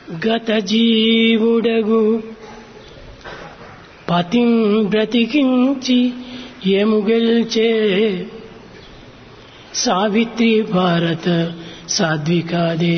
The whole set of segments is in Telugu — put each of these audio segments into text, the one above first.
గత జీవుడగు పతిం బ్రతికించి ఏము గెల్చే సావిత్రి భారత సాధ్వికాదే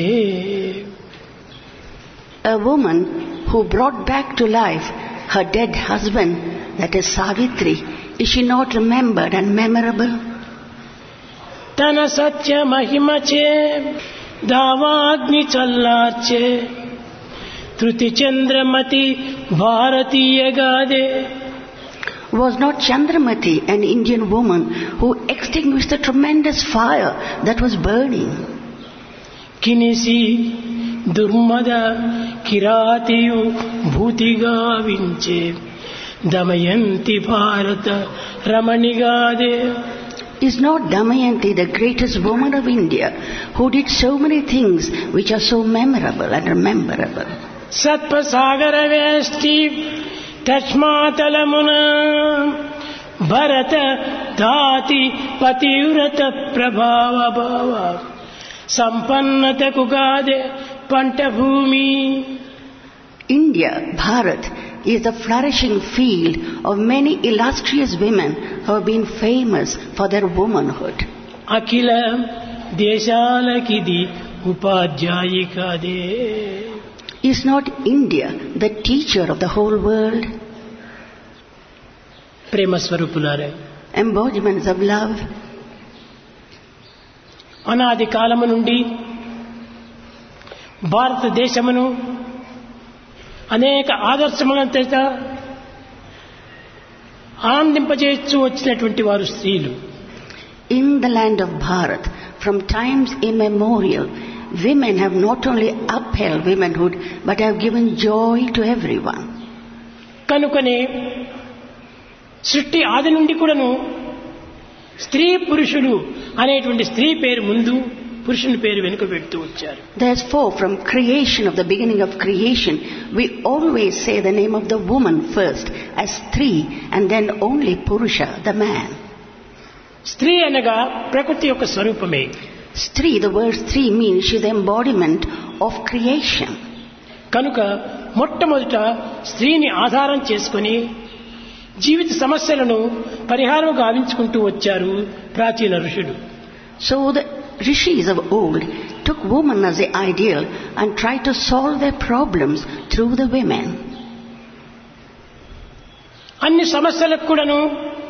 A woman who brought back to life her dead husband, that is Savitri, is she not remembered and memorable? తన సత్య మహిమచే దావాగ్ని చల్లార్చే తృతి Chandramati భారతీయగాదే Was not Chandramati an Indian woman who extinguished the tremendous fire that was burning? కినిసి దుర్మద కిరాతియు భూతిగా వించే Damayanti భారత రమణిగాదే Is not Damayanti the greatest woman of India who did so many things which are so memorable and rememberable? సత్పసాగర వేష్టి తస్మాతలమున భరత దాతి పతివ్రత ప్రభావ భావ సంపన్నతకు గాదే పంట భూమి India, Bharat, is the flourishing field of many illustrious women who have been famous for their womanhood. Akhila దేశాలకిది ఉపాధ్యాయికదే Is not India the teacher of the whole world? Prema స్వరూపులారే Embodiments of love. అనాది కాలము నుండి భారతదేశమును అనేక ఆదర్శముల చేత ఆనందింపజేస్తూ వచ్చినటువంటి వారు స్త్రీలు In the land of Bharat, from times immemorial, women have not only upheld womanhood but have given joy to everyone. కనుకనే సృష్టి ఆది నుండి కూడాను స్త్రీ పురుషులు అనేటువంటి స్త్రీ పేరు ముందు పురుషుని పేరు వెనుక పెడుతూ వచ్చారు Therefore, from creation of the beginning of creation, we always say the name of the woman first as Stri and then only Purusha, the man. స్త్రీ అనగా ప్రకృతి యొక్క స్వరూపమే Stri, the word Stri means she's the embodiment of creation. కనుక మొట్టమొదట స్త్రీని ఆధారం చేసుకొని జీవిత సమస్యలను పరిహారం గావించుకుంటూ వచ్చారు ప్రాచీన ఋషులు So the rishis of old took woman as the ideal and tried to solve their problems through the women. అన్ని సమస్యలకు కూడాను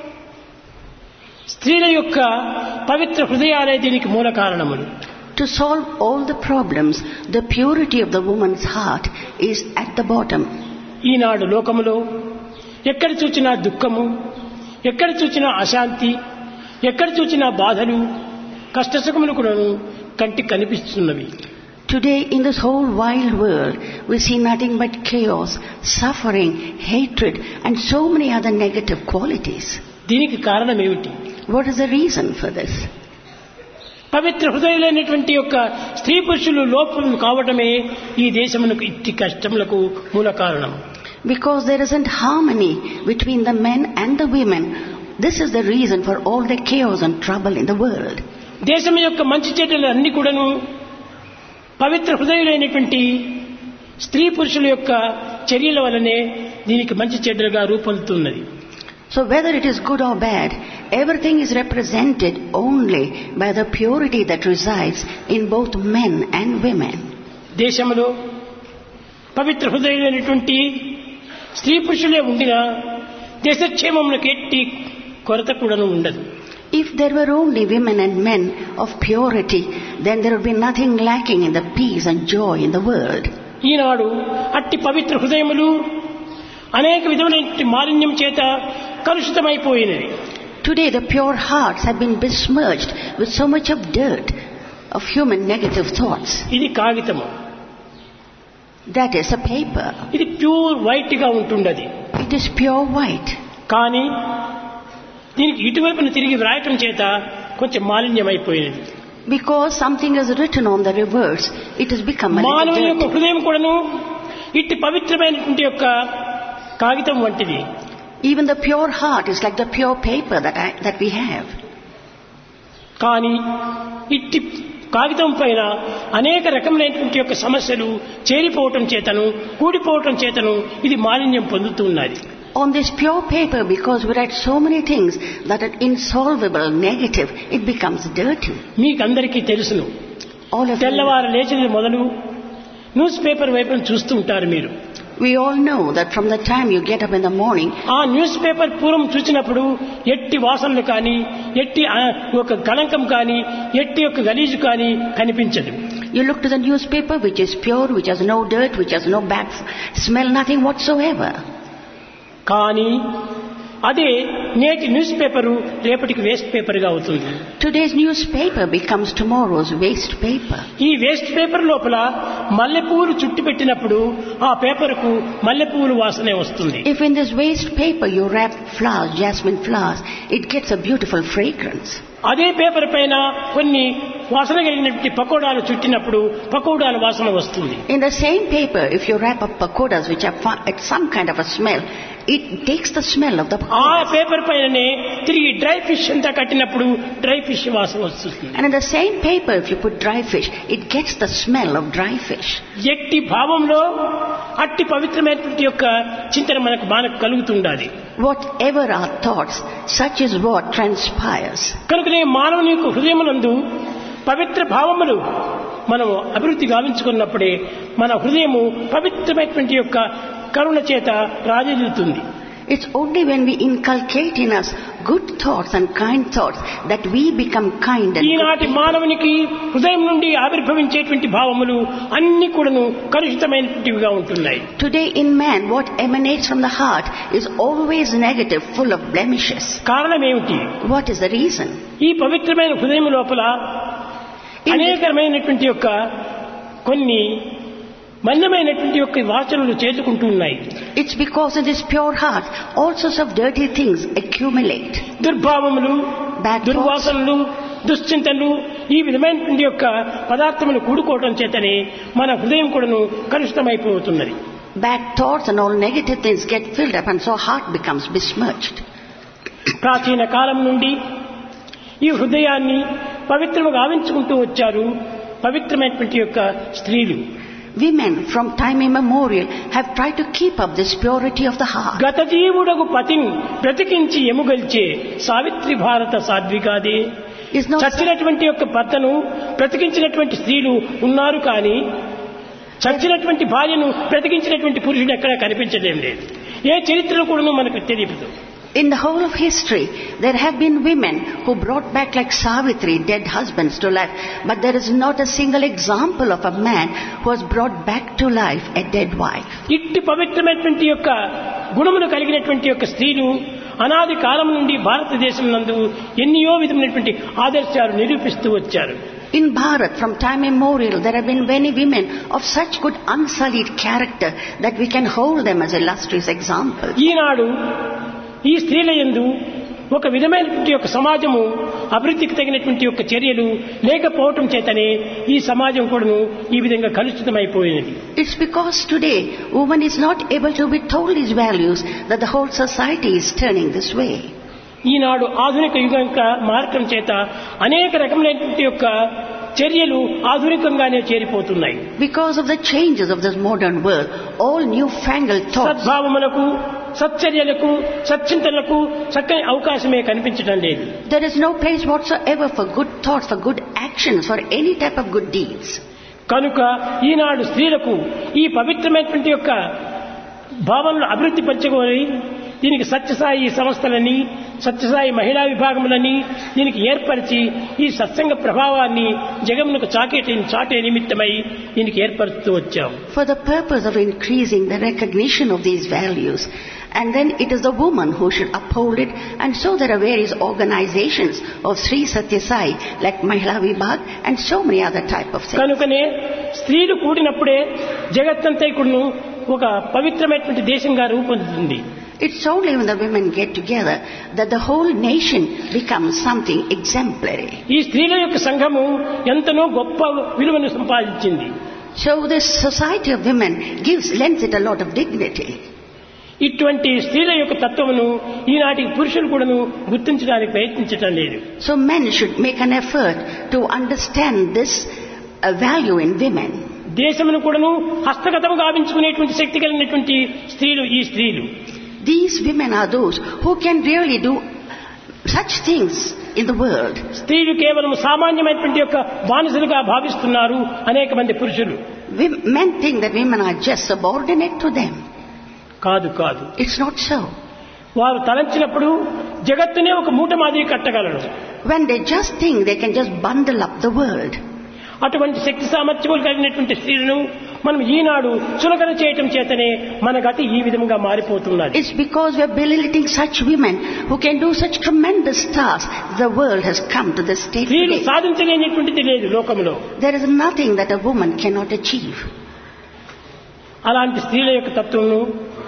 స్త్రీల యొక్క పవిత్ర హృదయాలే దీనికి మూల కారణములు To solve all the problems, the purity of the woman's heart is at the bottom. ఈనాడు లోకములో ఎక్కడ చూచినా దుఃఖము ఎక్కడ చూచినా అశాంతి ఎక్కడ చూచినా బాధలు కష్టసుఖములు కూడాను కంటికి కనిపిస్తున్నవి Today, in this whole wild world, we see nothing but chaos, suffering, hatred, and so many other negative qualities. దీనికి కారణం ఏమిటి What is the reason for this? పవిత్ర హృదయులైనటువంటి యొక్క స్త్రీ పురుషులు లోపం కావటమే ఈ దేశమునకు ఇట్టి కష్టములకు మూల కారణం Because there isn't harmony between the men and the women. This is the reason for all the chaos and trouble in the world. దేశం యొక్క మంచి చెడ్డలు అన్ని కూడాను పవిత్ర హృదయులైనటువంటి స్త్రీ పురుషుల యొక్క చర్యల వలనే దీనికి మంచి చెడ్డలుగా రూపొందుతున్నది So whether it is good or bad, everything is represented only by the purity that resides in both men and women. దేశంలో పవిత్ర హృదయులైనటువంటి స్త్రీ పురుషులే ఉండినా దేశక్షేమమునకు ఎట్టి కొరత కూడాను ఉండదు If there were only women and men of purity, then there would be nothing lacking in the peace and joy in the world. ఈనాడు అట్టి పవిత్ర హృదయములు అనేక విధమైన మాలిన్యం చేత కలుషితమైపోయినవి Today the pure hearts have been besmirched with so much of dirt, of human negative thoughts. ఇది కాగితము That is a paper. ఇది ప్యూర్ వైట్ గా ఉంటుండది It is pure white. కానీ దీనికి ఇటువైపున తిరిగి వ్రాయటం చేత కొంచెం మాలిన్యమైపోయినది Because something is written on the reverse, it has become a little మానవుని యొక్క dirty. హృదయం కూడాను ఇట్టి పవిత్రమైనటువంటి యొక్క కాగితం వంటిది Even the pure heart is like the pure paper that, I, that we have. కానీ ఇట్టి కాగితం పైన అనేక రకములైనటువంటి యొక్క సమస్యలు చేరిపోవటం చేతను కూడిపోవటం చేతను ఇది మాలిన్యం పొందుతున్నది On this pure paper, because we write so many things that are insolvable, negative, it becomes dirty. మీకందరికీ తెలుసును All of you, తెల్లవారు లేచినది మొదలు న్యూస్ పేపర్ వైపును చూస్తూ ఉంటారు మీరు we all know that from the time you get up in the morning, ఆ న్యూస్ పేపర్ పూర్వం చూసినప్పుడు ఎట్టి వాసనలు కానీ ఎట్టి ఆ, ఒక కళంకం కానీ ఎట్టి యొక్క గలీజు కానీ కనిపించదు you look to the newspaper which is pure, which has no dirt, which has no bad f- smell, nothing whatsoever. కానీ అదే నేటి న్యూస్ పేపరు రేపటికి వేస్ట్ పేపర్గా అవుతుంది Today's newspaper becomes tomorrow's waste paper. ఈ వేస్ట్ పేపర్ లోపల మల్లెపూలు చుట్టి పెట్టినప్పుడు ఆ పేపర్కు మల్లెపూలు వాసనే వస్తుంది If in this waste paper you wrap flowers, jasmine flowers, it gets a beautiful fragrance. అదే పేపర్ పైన కొన్ని వాసన కలిగినటువంటి పకోడాలు చుట్టినప్పుడు పకోడాల వాసన వస్తుంది In the same paper, if you wrap up pakodas which have fi- at some kind of a smell, it takes the smell of the ఆ pakodas. పేపర్ పైననే తిరిగి డ్రై ఫిష్ అంతా కట్టినప్పుడు డ్రై ఫిష్ వాసన వస్తుంది And in the same paper, if you put dry fish, it gets the smell of dry fish. ఎట్టి భావంలో అట్టి పవిత్రమైనటువంటి యొక్క చింతన మనకు మనకు కలుగుతుండాలి Whatever our thoughts, such is what transpires. కనుకనే మానవుని యొక్క హృదయమునందు పవిత్ర భావములు మనం అభివృద్ధి గావించుకున్నప్పుడే మన హృదయము పవిత్రమైనటువంటి యొక్క కరుణ చేత రాజదిల్లుతుంది It's only when we inculcate in us good thoughts and kind thoughts that we become kind and good. ఈనాటి మానవునికి హృదయం నుండి ఆవిర్భవించేటువంటి భావములు అన్ని కూడాను కలుషితమైనటువంటివిగా ఉంటున్నాయి Today in man, what emanates from the heart is always negative, full of blemishes. కారణం ఏమిటి What is the reason? ఈ పవిత్రమైన హృదయం లోపల అనేకమైనటువంటి యొక్క కొన్ని మలినమైనటువంటి యొక్క వాసనలు చేర్చుకుంటూ ఉన్నాయి It's because in this pure heart, all sorts of dirty things accumulate. దుర్భావములు Bad thoughts, దుర్వాసనలు దుశ్చింతలు ఈ విధమైనటువంటి యొక్క పదార్థములు కూడుకోవటం చేతనే మన హృదయం కూడాను కలుషితమైపోతున్నది bad thoughts and all negative things get filled up and so heart becomes besmirched. ప్రాచీన కాలం నుండి ఈ హృదయాన్ని పవిత్రముగా గావించుకుంటూ వచ్చారు పవిత్రమైనటువంటి యొక్క స్త్రీలు Women from time immemorial have tried to keep up this purity of the heart. గత జీవుడకు పతిని బ్రతికించి ఎముగల్చే సావిత్రి భారత సాధ్వికాదే Is not చచ్చినటువంటి యొక్క భర్తను బ్రతికించినటువంటి స్త్రీలు ఉన్నారు కానీ చచ్చినటువంటి భార్యను బ్రతికించినటువంటి పురుషుడు ఎక్కడా కనిపించడం లేదు ఏ చరిత్రలో కూడా మనకు తెలియదు In the whole of history, there have been women who brought back like Savitri, dead husbands to life, but there is not a single example of a man who has brought back to life a dead wife. ఇట్టి పవిత్రమైనటువంటి యొక్క గుణములు కలిగినటువంటి యొక్క స్త్రీలు అనాది కాలం నుండి భారతదేశం నందు ఎన్నో విధమైనటువంటి ఆదర్శాలు నిరూపిస్తూ వచ్చారు In Bharat, from time immemorial, there have been many women of such good unsullied character that we can hold them as illustrious examples. ఈనాడు ఈ స్త్రీల యందు ఒక విధమైనటువంటి యొక్క సమాజము అభివృద్ధికి తగినటువంటి యొక్క చర్యలు లేకపోవటం చేతనే ఈ సమాజం కూడాను ఈ విధంగా కలుషితమైపోయినది It's because today woman is not able to be told these values that the whole society is turning this way. ఈనాడు ఆధునిక యుగం యొక్క మారటం చేత అనేక రకములైనటువంటి యొక్క చర్యలు ఆధునికంగానే చేరిపోతున్నాయి Because of the changes of this modern world, all newfangled thoughts సద్భావములకు సచ్చర్యలకు సచ్చింతనలకు చక్కని అవకాశమే కనిపించడం లేదు There is no place whatsoever for good thoughts, for good actions, for any type of good deeds. కనుక ఈనాడు స్త్రీలకు ఈ పవిత్రమైనటువంటి యొక్క భావనలు అభివృద్ధి పరచుకొని దీనికి సత్యసాయి సంస్థలని సత్యసాయి మహిళా విభాగములని దీనికి ఏర్పరిచి ఈ సత్సంగ ప్రభావాన్ని జగమునకు చాకేటి చాటే నిమిత్తమై దీనికి ఏర్పరుస్తూ వచ్చాం For the purpose of increasing the recognition of these values. And then it is the woman who should uphold it. And so there are various organizations of Sri Satya Sai, like Mahila Vibhag and so many other type of things. కనుకనే స్త్రీలు కూడినప్పుడే జగత్తంతా కూడాను ఒక పవిత్రమైనటువంటి దేశంగా రూపొందుతుంది It's only when the women get together that the whole nation becomes something exemplary. ఈ స్త్రీల యొక్క సంఘము ఎంతనో గొప్ప విలువను సంపాదించింది So this society of women gives, lends it a lot of dignity. ఇటువంటి స్త్రీల యొక్క తత్వమును ఈనాటి పురుషులు కూడాను గుర్తించడానికి ప్రయత్నించటం లేదు So men should make an effort to understand this uh, value in women. దేశమును కూడాను హస్తగతం గావించుకునేటువంటి శక్తి కలిగినటువంటి స్త్రీలు ఈ స్త్రీలు These women are those who can really do such things in the world. స్త్రీలు కేవలం సామాన్యమైనటువంటి యొక్క బానిసలుగా భావిస్తున్నారు అనేక మంది పురుషులు Wim- Men think that women are just subordinate to them. కాదు కాదు It's not so. వారు తలంచినప్పుడు జగత్తునే ఒక మూట మాదిరి కట్టగలరు When they just think they can just bundle up the world, అటువంటి శక్తి సామర్థ్యములు కలిగినటువంటి స్త్రీలను మనం ఈనాడు చులకన చేయటం చేతనే మన గతి ఈ విధంగా మారిపోతున్నది it's because we're belittling such women who can do such tremendous tasks. The world has come to this state స్త్రీలు today. సాధించలేనిటువంటిది లేదు లోకంలో There is nothing that a woman cannot achieve. అలాంటి స్త్రీల యొక్క తత్వమును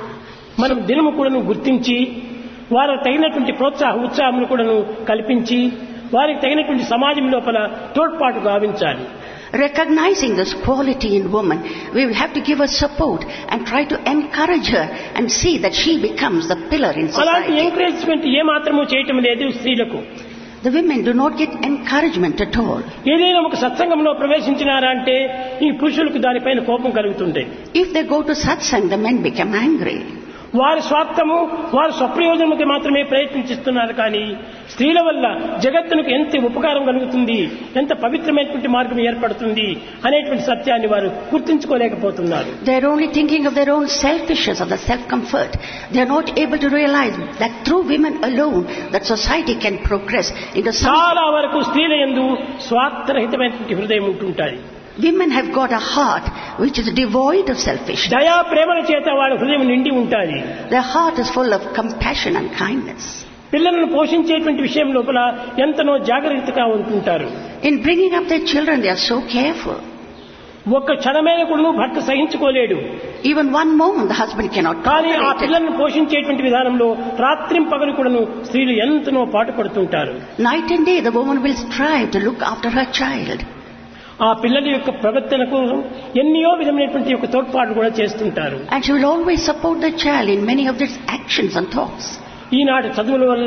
మనం దినము కూడాను గుర్తించి వారికి తగినటువంటి ప్రోత్సాహ ఉత్సాహములు కూడాను కల్పించి వారికి తగినటువంటి సమాజం లోపల తోడ్పాటు గావించాలి Recognizing this quality in woman, we will have to give her support and try to encourage her and see that she becomes the pillar in అలాంటి society. ఎంకరేజ్మెంట్ ఏ మాత్రము చేయటం లేదు స్త్రీలకు The women do not get encouragement at all. ఏదైనా ఒక సత్సంగంలో ప్రవేశించినారా అంటే ఈ పురుషులకు దానిపైన కోపం కలుగుతుంది If they go to satsang, the men become angry. వారి స్వార్థము వారి స్వప్రయోజనముకి మాత్రమే ప్రయత్నిస్తున్నారు కానీ స్త్రీల వల్ల జగత్తునికి ఎంత ఉపకారం కలుగుతుంది ఎంత పవిత్రమైనటువంటి మార్గం ఏర్పడుతుంది అనేటువంటి సత్యాన్ని వారు గుర్తించుకోలేకపోతున్నారు They're only thinking of their own selfishness, of the self-comfort. They're not able to realize that through women alone, that society can progress into some... చాలా వరకు స్త్రీల ఎందు స్వార్థరహితమైనటువంటి హృదయం ఉంటుంటాయి Women have got a heart which is devoid of selfishness. దయా ప్రేమల చేత వాళ్ళ హృదయం నిండి ఉంటుంది Their heart is full of compassion and kindness. పిల్లలను పోషించేటువంటి విషయం లోపల ఎంతనో జాగ్రత్తగా ఉంటుంటారు In bringing up their children, they are so careful. ఒక్క క్షణమైన కూడా భర్త సహించుకోలేడు Even one moment, the husband cannot కానీ ఆ tolerate it. పిల్లలను పోషించేటువంటి విధానంలో రాత్రిం పగలు కూడాను స్త్రీలు ఎంతనో పాటుపడుతుంటారు Night and day, the woman will strive to look after her child. ఆ పిల్లల యొక్క ప్రవర్తనకు ఎన్నో విధమైనటువంటి యొక్క తోడ్పాటు కూడా చేస్తుంటారు And she will always support the child in many of its actions and thoughts. ఈనాటి చదువుల వల్ల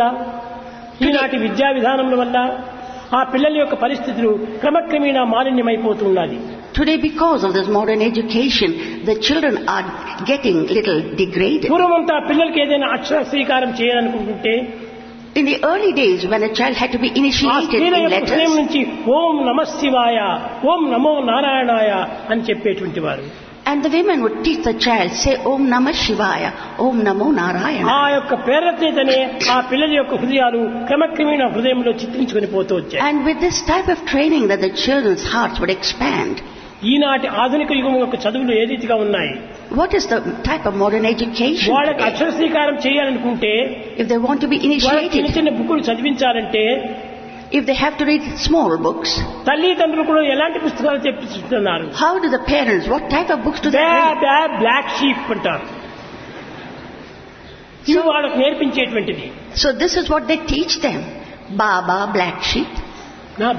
ఈనాటి విద్యా విధానముల వల్ల ఆ పిల్లల యొక్క పరిస్థితులు క్రమక్రమేణా మాలిన్యమైపోతున్నది Today, because of this modern education, the children are getting little degraded. పూర్వమంతా పిల్లలకి ఏదైనా అక్షర స్వీకారం చేయాలనుకుంటుంటే In the early days, when a child had to be ఆ initiated స్త్రీల in యొక్క హృదయం letters, నుంచి ఓం నమ శివాయ ఓం నమో నారాయణాయ అని చెప్పేటువంటి వారు and the women would teach the child, say Om Namah Shivaya, Om Namo ఆ Narayana. యొక్క ప్రేరణ చేతనే ఆ పిల్లల యొక్క హృదయాలు క్రమక్రమేణా హృదయంలో చిత్రించుకొని పోతూ వచ్చాయి And with this type of training that the children's hearts would expand. ఈనాటి ఆధునిక యుగం యొక్క చదువులు ఏ రీతిగా ఉన్నాయి What is the type of modern education? వాళ్ళకి today? అక్షర స్వీకారం చేయాలనుకుంటే If they want to be వాళ్ళకి చిన్న initiated, చిన్న బుక్కులు చదివించాలంటే if they have to read small books, తల్లిదండ్రులు కూడా ఎలాంటి పుస్తకాలు తెప్పిస్తున్నారు how do the parents, what type of books do they baa read? Baa black sheep అంటారు ఇది వాళ్ళకు నేర్పించేటువంటిది So this is what they teach them. Baba, black sheep. నా-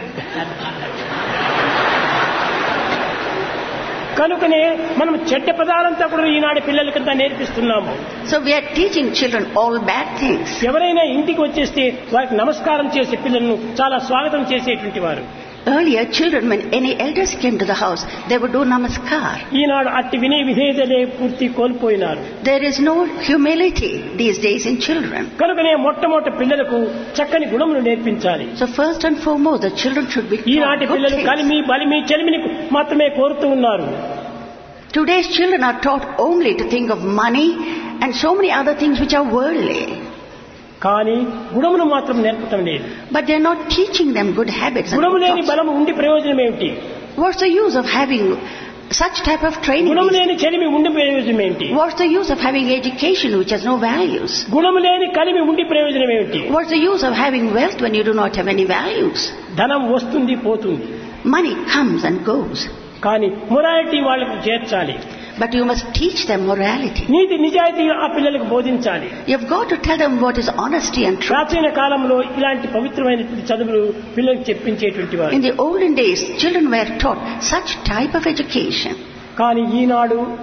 కనుకనే మనం చెడ్డ పదాలంతా కూడా ఈనాడు పిల్లలకంతా నేర్పిస్తున్నాము So we are teaching children all bad things. ఎవరైనా ఇంటికి వచ్చేస్తే వారికి నమస్కారం చేసే పిల్లలను చాలా స్వాగతం చేసేటువంటి వారు Earlier, children, when any elders came to the house, they would do namaskar. ఈనాడు అట్టి వినయ విధేయతలే పూర్తి కోల్పోయినారు There is no humility these days in children. కనుకనే మొట్టమొదటి పిల్లలకు చక్కని గుణములు నేర్పించాలి So first and foremost, the children should be taught ఈనాటి good పిల్లలు things. కలిమి బలిమి చెలిమిని మాత్రమే కోరుతూ ఉన్నారు Today's children are taught only to think of money and so many other things which are worldly. కానీ గుణమును మాత్రం నేర్పటం లేదు But they're not teaching them good habits. And గుణము good లేని thoughts. బలము ఉండి ప్రయోజనం ఏమిటి What's the use of having such type of training? గుణము these లేని చెలిమి ఉండి ప్రయోజనం ఏంటి What's the use of having education which has no values? గుణము లేని కలిమి ఉండి ప్రయోజనం ఏమిటి What's the use of having wealth when you do not have any values? ధనం వస్తుంది పోతుంది Money comes and goes. కానీ మొరాలిటీ వాళ్ళకు చేర్చాలి But you must teach them morality. నీతి నిజాయితీ ఆ పిల్లలకు బోధించాలి You've got to tell them what is honesty and truth. ప్రాచీన కాలంలో ఇలాంటి పవిత్రమైనటువంటి చదువులు పిల్లలకు చెప్పించేటువంటి వారు In the olden days, children were taught such type of education. కానీ ఈనాడు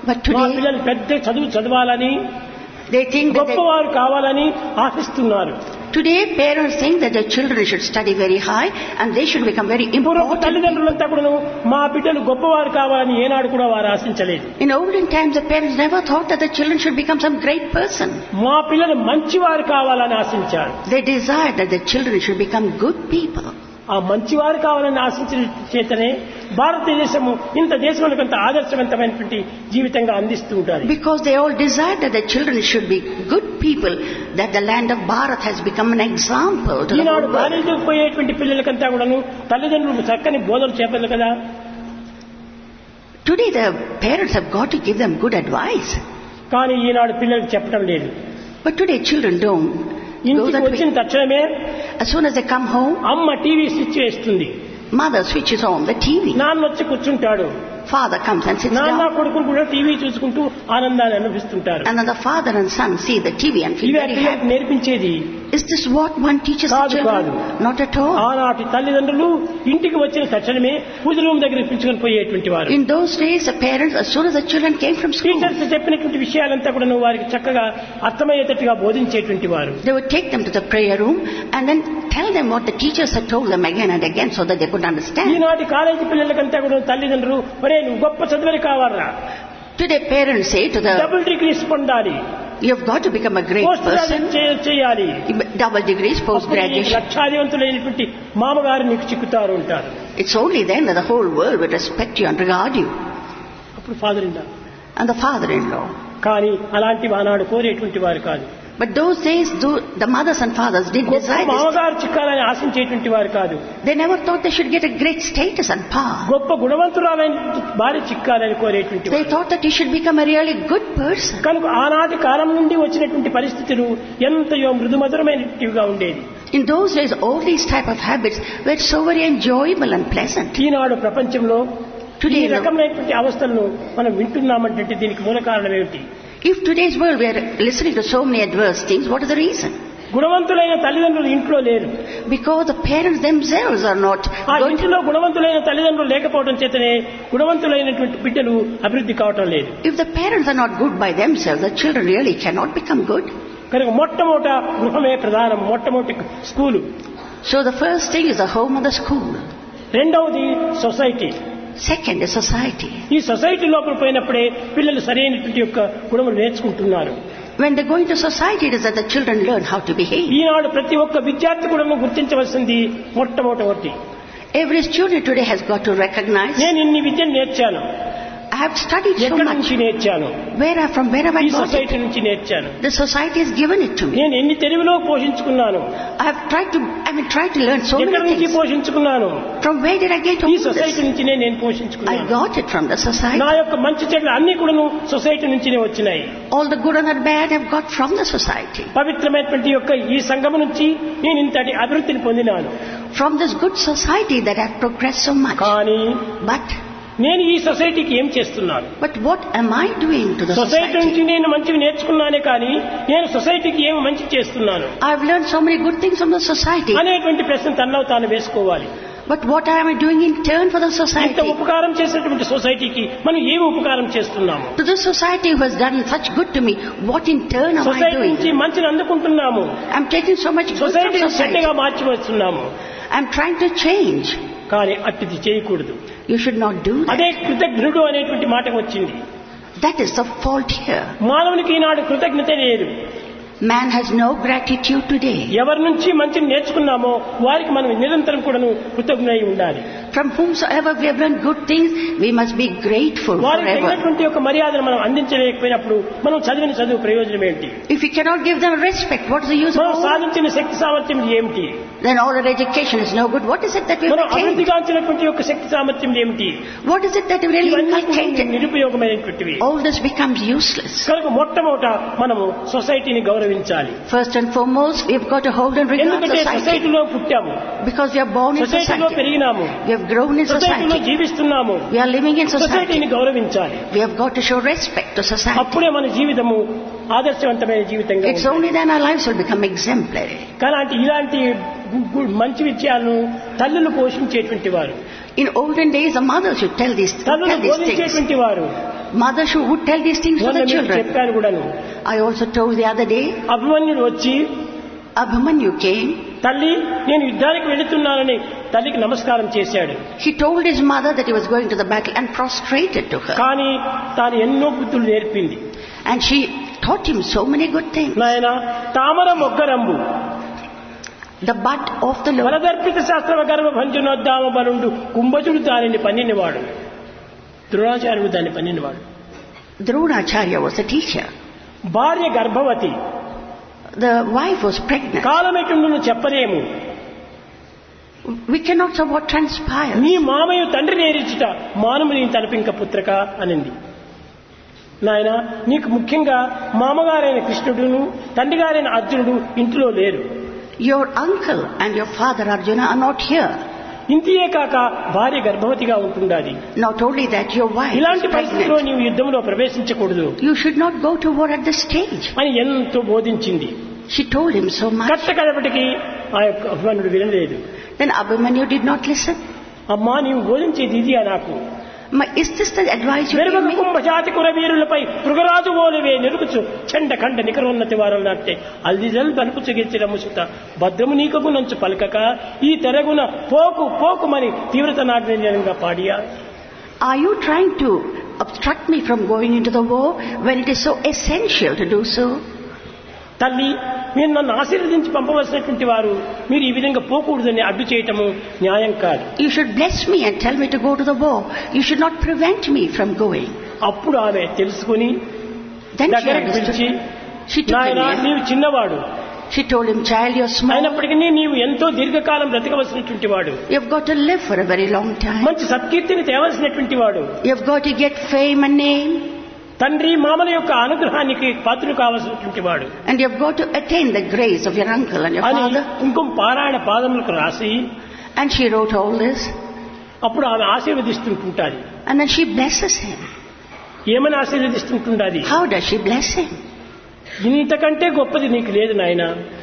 But మా today, పిల్లలు పెద్ద చదువు చదవాలని they think that they, గొప్పవారు కావాలని ఆశిస్తున్నారు today parents think that their children should study very high and they should become very పూర్వపు important. తల్లిదండ్రులంతా కూడా మా బిడ్డలు గొప్పవారు కావాలని ఏనాడు కూడా వారు ఆశించలేదు In olden times, the parents never thought that the children should become some great person. మా పిల్లలు మంచివారు కావాలని ఆశించారు They desired that the children should become good people. ఆ మంచివారు కావాలని ఆశించిన చేతనే భారతదేశము ఇంత దేశంలో కొంత ఆదర్శవంతమైనటువంటి జీవితంగా అందిస్తూ ఉంటారు Because they all desired that the children should be good people, that the land of Bharat has become an example to the Eenadu whole world. కాలేజీకి పోయేటువంటి పిల్లలకంతా కూడాను తల్లిదండ్రులు చక్కని బోధనలు చేపలు కదా Today the parents have got to give them good advice. కానీ ఈనాడు పిల్లలకు చెప్పడం లేదు But today children don't go ఇంటికి that వచ్చిన way. తక్షణమే As soon as they come home, అమ్మ టీవీ స్విచ్ వేస్తుంది mother switches on the TV. నాన్న వచ్చి కూర్చుంటాడు Father comes and sits నాన్న down. కొడుకులు కూడా టీవీ చూసుకుంటూ ఆనందాన్ని అనుభవిస్తుంటారు And then the father and son see the TV and feel ఇవే very పిల్లలకు happy. నేర్పించేది Is this what one teaches the కాదు, children? కాదు. Not at all. ఆనాటి తల్లిదండ్రులు ఇంటికి వచ్చిన తక్షణమే పూజ రూమ్ దగ్గర పిలుచుకొని పోయేటువంటి వారు In those days, the parents, as soon as the children came from school, teachers చెప్పినటువంటి విషయాలంతా కూడా నువ్వు వారికి చక్కగా అర్థమయ్యేటట్టుగా బోధించేటువంటి వారు they would take them to the prayer room and then tell them what the teachers had told them again and again so that they could understand. ఈనాటి కాలేజీ పిల్లలకంతా కూడా తల్లిదండ్రులు ఒరే నువ్వు గొప్ప చదువుని కావాలరా Today, parents say to the, double degrees పొందాలి you've got to become a great post person, graduate చే- చేయాలి double degrees, post అప్పుడు నీకు graduation. లక్షాధివంతులైనటువంటి మామగారు నీకు చిక్కుతారు ఉంటారు It's only then that the whole world will respect you and regard you. అప్పుడు father in And the father-in-law. కానీ అలాంటి ఆనాడు కోరేటువంటి వారు కాదు But those days, tho- the mothers and fathers did గొప్ప desire this. మామగారు చిక్కాలని ఆశించేటువంటి వారు కాదు They never thought they should get a great status and power. గొప్ప గుణవంతురాలైన భార్య చిక్కాలని కోరేటువంటి They వారు thought that you should become a really good person. కనుక ఆనాటి కాలం నుండి వచ్చినటువంటి పరిస్థితులు ఎంతయో మృదుమధురమైనటివిగా ఉండేది In those days, all these type of habits were so very enjoyable and pleasant. ఈనాడు ప్రపంచంలో ఈ Today, no. రకమైనటువంటి అవస్థలను మనం వింటున్నామంటే దీనికి మూల కారణం ఏమిటి if today's world we are listening to so many adverse things, what is the reason? గుణవంతులైన తల్లిదండ్రులు ఇంట్లో లేరు Because the parents themselves are not ఆ good. ఇంటిలో గుణవంతులైన తల్లిదండ్రులు లేకపోవడం చేతనే గుణవంతులైనటువంటి బిడ్డలు అభివృద్ధి కావటం లేదు If the parents are not good by themselves, the children really cannot become good. కనుక మొట్టమొదట గృహమే ప్రధానం మొట్టమొదటి school So the first thing is the home of the school. రెండవది సొసైటీ Second is society. ఈ సొసైటీ లోపల పోయినప్పుడే పిల్లలు సరైనటువంటి యొక్క గుణములు నేర్చుకుంటున్నారు When they go into society, it is that the children learn how to behave. ఈనాడు ప్రతి ఒక్క విద్యార్థి కూడా గుర్తించవలసింది మొట్టమొదటి Every student today has got to recognize, నేను ఇన్ని విద్యను నేర్చాను I have studied so ఎక్కడి much. నుంచి నేర్చాను Where I, from where have I ఈ got it? సొసైటీ నుంచి నేర్చాను The society has given it to me. నేను ఎన్ని తెలివిలో పోషించుకున్నాను I have tried to, I mean, tried to learn so ఎక్కడి many నుంచి things. పోషించుకున్నాను From where did I get ఈ all సొసైటీ this? నుంచినే నేను I పోషించుకున్నాను got it from the society. నా యొక్క మంచి చెడులు అన్ని కూడాను సొసైటీ నుంచినే వచ్చినాయి All the good and the bad I've got from the society. పవిత్రమైనటువంటి యొక్క ఈ సంఘం నుంచి నేను ఇంతటి అభివృద్ధిని పొందినాను From this good society that I've progressed so much. కానీ But, నేను ఈ సొసైటీకి ఏం చేస్తున్నాను but what am I doing to the society నుంచి society? నేను మంచివి నేర్చుకున్నానే కానీ నేను సొసైటీకి ఏమి మంచి చేస్తున్నాను I've learned so many good things from the society. అనేటువంటి ప్రశ్న తనలో తాను వేసుకోవాలి But what am I doing in turn for the ఇంత society? ఉపకారం చేసినటువంటి సొసైటీకి మనం ఏమి ఉపకారం చేస్తున్నాము To the society who has done such good to me, what in turn am I society నుంచి doing? మంచిని అందుకుంటున్నాము I'm taking so much good from సొసైటీని society. చెడ్డగా మార్చి వస్తున్నాము I'm trying to change. కానీ అట్టిది చేయకూడదు You should not do that. అదే కృతజ్ఞుడు అనేటువంటి మాట వచ్చింది That is the fault here. మానవునికి ఈనాడు కృతజ్ఞత లేదు Man has no gratitude today. ఎవరి నుంచి మంచిని నేర్చుకున్నామో వారికి మనం నిరంతరం కూడాను కృతజ్ఞులై ఉండాలి From whomsoever we have learned good things, we must be grateful వారికి forever. తగినటువంటి యొక్క మర్యాదను మనం అందించలేకపోయినప్పుడు మనం చదివిన చదువు ప్రయోజనం ఏంటి If we cannot give them respect, what is the use మనం of all? సాధించిన శక్తి సామర్థ్యం ఏమిటి Then all our education is no good. What is it that we మనం have attained? అభివృద్ధిగాంచినటువంటి యొక్క శక్తి సామర్థ్యం ఏమిటి What is it that we really ఇవన్నీ కూడా inculcated? నిరుపయోగమైనటువంటివి All this becomes useless. కనుక మొట్టమొదట మనము సొసైటీని గౌరవించాలి First and foremost, we've got to hold and regard ఎందుకంటే society. సొసైటీలో పుట్టాము Because we are born in సొసైటీలో society. పెరిగినాము We have grown in సొసైటీలో society. జీవిస్తున్నాము We are living in society. సొసైటీని గౌరవించాలి We have got to show respect to society. అప్పుడే మన జీవితము ఆదర్శవంతమైన జీవితంగా It's ఉంటుంది. only then our lives will become exemplary. కానీ ఇలాంటి గు- గు- మంచి విషయాలను తల్లులు పోషించేటువంటి వారు In olden days, a mother should tell these, తల్లులు tell these things. బోధించేటువంటి వారు Mother should, would tell these things to మొన్న the మీకు children. చెప్పాను కూడాను I also told the other day, అభిమన్యుడు వచ్చి Abhimanyu came. తల్లి నేను యుద్ధానికి వెళుతున్నానని తల్లికి నమస్కారం చేశాడు He told his mother that he was going to the battle and prostrated to her. కానీ తాను ఎన్నో బుద్ధులు నేర్పింది And she taught him so many good things. నాయన తామర మొగ్గరంబు The bud of the Lord. వరదర్పిత శాస్త్రవ గర్భ భంజనోద్దామ బలుండు కుంభజుడు దానిని పన్నినవాడు ద్రోణాచార్యుడు దాన్ని పన్నినవాడు Dronacharya was a teacher. భార్య గర్భవతి The wife was pregnant. కాలమెటుండును చెప్పలేము We cannot say what transpired. నీ మామయ్య తండ్రి నేరిచుట మానము నీ తలపింక పుత్రక అనింది నాయన నీకు ముఖ్యంగా మామగారైన కృష్ణుడును తండ్రి గారైన అర్జునుడు ఇంటిలో లేరు Your uncle and your father Arjuna are not here. ఇంతియే కాక భార్య గర్భవతిగా ఉంటుండాలి Not only that, your wife ఇలాంటి is పరిస్థితిలో pregnant. నీవు యుద్ధంలో ప్రవేశించకూడదు You should not go to war at this stage. అని ఎంతో బోధించింది She told him so much. కట్ట కడపటికి ఆ యొక్క అభిమానుడు వినలేదు Then Abhimanyu did not listen. అమ్మా నీవు బోధించేది ఇది నాకు Ma- Is this the advice you give వెనుక me? కుంభజాతి కురవీరులపై మృగరాజు ఓలివే నిరుకుచు చెండ కండ నికరోన్నతి వారం నాటే అల్దిజల్ బలుపుచు గెచ్చిన ముసుత భద్రము నీకకు నంచు పలకక ఈ తెరగున పోకు పోకుమని తీవ్రత నాగ్నంగా పాడియా Are you trying to obstruct me from going into the war when it is so essential to do so? తల్లి మీరు నన్ను ఆశీర్వదించి పంపవలసినటువంటి వారు మీరు ఈ విధంగా పోకూడదని అడ్డు చేయటము న్యాయం కాదు You should bless me and tell me to go to the war. You should not prevent me from going. అప్పుడు ఆమె తెలుసుకుని Then she దగ్గరకు పిలిచి understood. She took నాయన him in. నీవు చిన్నవాడు She told him, child, you're small. అయినప్పటికీ నీవు ఎంతో దీర్ఘకాలం బ్రతకవలసినటువంటి వాడు You've got to live for a very long time. మంచి సత్కీర్తిని తేవలసినటువంటి వాడు You've got to get fame and name. తండ్రి మామల యొక్క అనుగ్రహానికి పాత్రుడు కావలసినటువంటి వాడు And you've got to attain the grace of your uncle and your అని father. కుంకుమ పారాయణ పాదములకు రాసి And she wrote all this. అప్పుడు ఆమె ఆశీర్వదిస్తుంటుంటాది And then she blesses him. ఏమని ఆశీర్వదిస్తుంటుండాది How does she bless him? ఇంతకంటే గొప్పది నీకు లేదు నాయన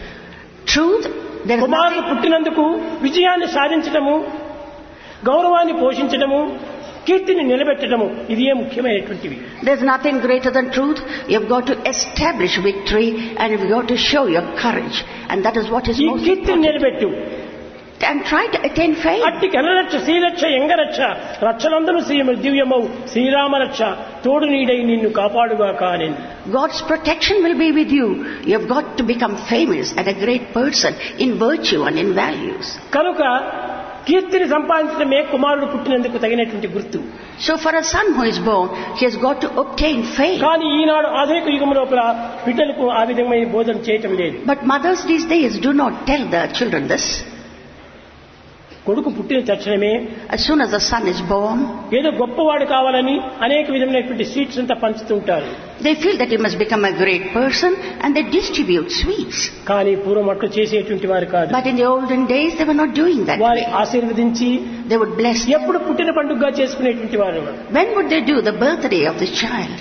Truth, there is కుమారుడు nothing, పుట్టినందుకు విజయాన్ని సాధించటము గౌరవాన్ని పోషించటము కీర్తిని నిలబెట్టడము ఇదే ముఖ్యమైనటువంటివి there's nothing greater than truth. You've got to establish victory and you've got to show your courage. And that is what is ఈ most కీర్తిని important. నిలబెట్టు And try to attain fame. అట్టి కనరక్ష శ్రీరక్ష ఎంగరక్ష రక్షలందరూ శ్రీమ దివ్యమౌ శ్రీరామరక్ష తోడు నీడై నిన్ను కాపాడుగా కాని God's protection will be with you. You've got to become famous and a great person in virtue and in values. కనుక కీర్తిని సంపాదించడమే కుమారుడు పుట్టినందుకు తగినటువంటి గుర్తు So for a son who is born, he has got to obtain fame. కానీ ఈనాడు ఆధునిక యుగం లోపల బిడ్డలకు ఆ విధమైన బోధన చేయటం లేదు But mothers these days do not tell their children this. కొడుకు పుట్టిన తక్షణమే As soon as the son is born, ఏదో గొప్పవాడు కావాలని అనేక విధమైనటువంటి స్వీట్స్ అంతా పంచుతుంటారు they feel that he must become a great person and they distribute sweets. కానీ పూర్వం అట్లు చేసేటువంటి వారు కాదు But in the olden days, they were not doing that వారి way. ఆశీర్వదించి They would bless. ఎప్పుడు పుట్టిన పండుగగా చేసుకునేటువంటి వారు When would they do the birthday of the child?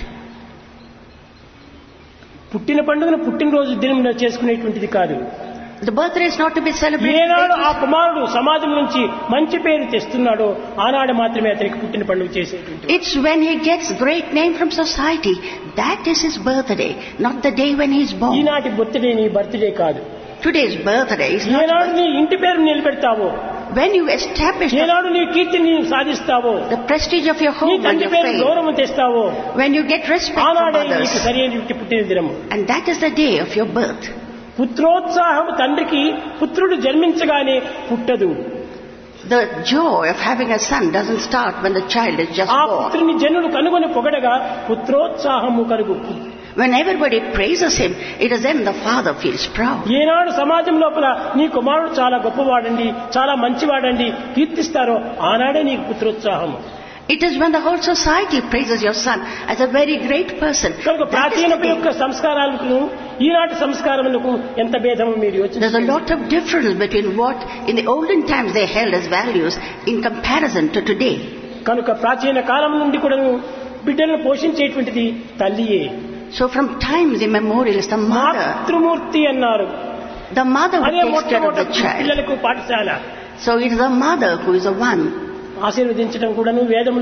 పుట్టిన పండుగను పుట్టినరోజు దినం చేసుకునేటువంటిది కాదు The birthday is not to be celebrated. ఏనాడు ఆ కుమారుడు సమాజం నుంచి మంచి పేరు తెస్తున్నాడో ఆనాడు మాత్రమే అతనికి పుట్టిన పండుగ చేసేటువంటి It's when he gets great name from society. That is his birthday, not the day when he is born. ఈనాటి బర్త్డే నీ బర్త్డే కాదు Today's birthday is not. ఏనాడు నీ ఇంటి పేరు నిలబెడతావో When you establish the, ఏనాడు నీ కీర్తిని నీవు సాధిస్తావో the prestige of your నీ home and తండ్రి your పేరు fame, గౌరవం తెస్తావో when you get respect from ఆనాడే నీకు others, సరైనటువంటి పుట్టిన దినము and that is the day of your birth. పుత్రోత్సాహం తండ్రికి పుత్రుడు జన్మించగానే పుట్టదు The joy of having a son doesn't start when the child is just ఆ born. పుత్రుని జనుడు కనుగొని పొగడగా పుత్రోత్సాహము కలుగు When everybody praises him, it is then the father feels proud. ఏనాడు సమాజం లోపల నీ కుమారుడు చాలా గొప్పవాడండి చాలా మంచివాడండి కీర్తిస్తారో ఆనాడే నీకు పుత్రోత్సాహం It is when the whole society praises your son as a very great person. కనుక That is ప్రాచీన the day. యొక్క సంస్కారాలకు ఈనాటి సంస్కారములకు ఎంత భేదము మీరు There's a యోచించండి lot of difference between what in the olden times they held as values in comparison to today. కనుక ప్రాచీన కాలం నుండి కూడా బిడ్డలను పోషించేటువంటిది తల్లియే So from times immemorial, it's the mother, మాతృమూర్తి అన్నారు the mother who అదే takes care of the మొట్టమొదటి child. పిల్లలకు పాఠశాల So it is the mother who is the one. ఆశీర్వదించడం కూడాను వేదంలో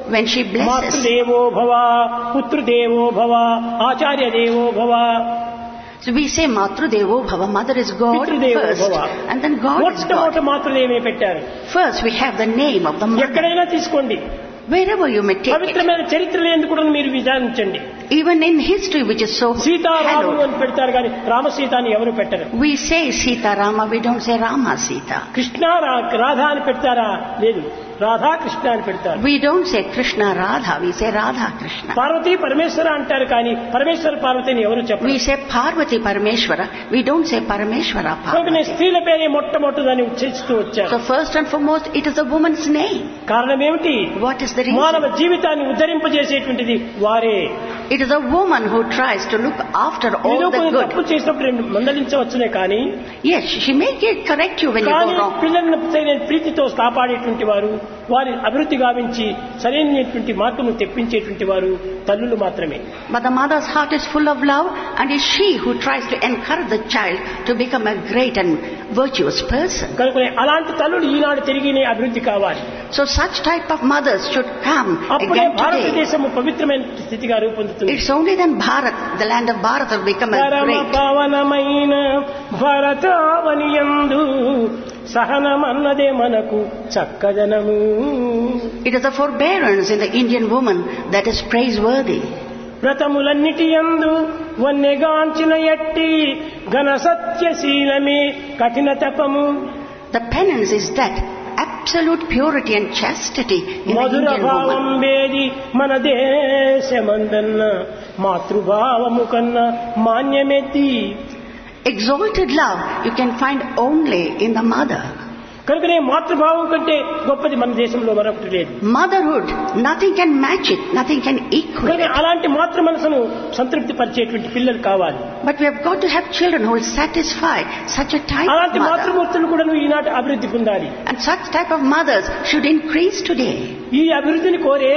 when she blesses, మాతృదేవో భవ పుత్రదేవో భవ ఆచార్య దేవో భవ so we say Matru Devo Bhava, mother is God పితృదేవో first, భవ and then God is మొట్టమొదట God. మాతృదేవే పెట్టారు First we have the name of the mother. ఎక్కడైనా తీసుకోండి Wherever you may take it. పవిత్రమైన చరిత్రలు ఎందుకు కూడా మీరు విచారించండి Even in history which is so Seetharamulu hallowed. అని పెడతారు కానీ రామసీతాని ఎవరు పెట్టరు We say Sita Rama, we don't say Rama Sita. Krishna రా- రాధా అని పెడతారా లేదు రాధా కృష్ణ అని పెడతారు We don't say Krishna Radha, we say Radha Krishna. Parvati పరమేశ్వర అంటారు కానీ పరమేశ్వర పార్వతిని ఎవరు చెప్పరు We say Parvati Parameshwara, we don't say Parameshwara కనుకనే Parvati. స్త్రీల పేరే మొట్టమొదటిదని ఉచ్చరిస్తూ వచ్చారు So first and foremost, it is a woman's name. కారణం ఏమిటి What is the మానవ reason? జీవితాన్ని ఉద్ధరింపజేసేటువంటిది వారే It is a woman who tries to look after ఏదో all the కొన్ని good. తప్పులు చేసినప్పుడు రెండు మందలించవచ్చునే కానీ Yes, she may get correct you when you కానీ go wrong. పిల్లలను సరైన ప్రీతితో కాపాడేటువంటి వారు వారి అభివృద్ధి గావించి సరైనటువంటి మార్పును తెప్పించేటువంటి వారు తల్లులు మాత్రమే But the mother's heart is full of love and it's she who tries to encourage the child to become a great and virtuous person. కనుక అలాంటి తల్లులు ఈనాడు తిరిగినే అభివృద్ధి కావాలి So such type of mothers should come అప్పుడే again today. భారతదేశము పవిత్రమైన స్థితిగా రూపొందుతుంది It's only then Bharat, the land of Bharat will become a పరమ great. పవనమైన భరతావనియందు సహనమన్నదే మనకు చక్కదనము It is the forbearance in the Indian woman that is praiseworthy. వ్రతములన్నిటి యందు వన్నెగాంచిన ఎట్టి ఘన సత్యశీలమే కఠిన తపము The penance is that absolute purity and chastity in the Mathura Indian భావం woman. వేది మన దేశమందన్న మాతృభావము కన్నా మాన్యమెత్తి Exalted love you can find only in the mother. కనుకనే మాతృభావం కంటే గొప్పది మన దేశంలో మరొకటి లేదు Motherhood, nothing can match it, nothing can equal కనుక it. అలాంటి మాతృ మనసును సంతృప్తి పరిచేటువంటి పిల్లలు కావాలి But we have got to have children who will satisfy such a type of అలాంటి mother. మాతృమూర్తులు కూడా ఈనాటి అభివృద్ధి పొందాలి And such type of mothers should increase today. ఈ అభివృద్ధిని కోరే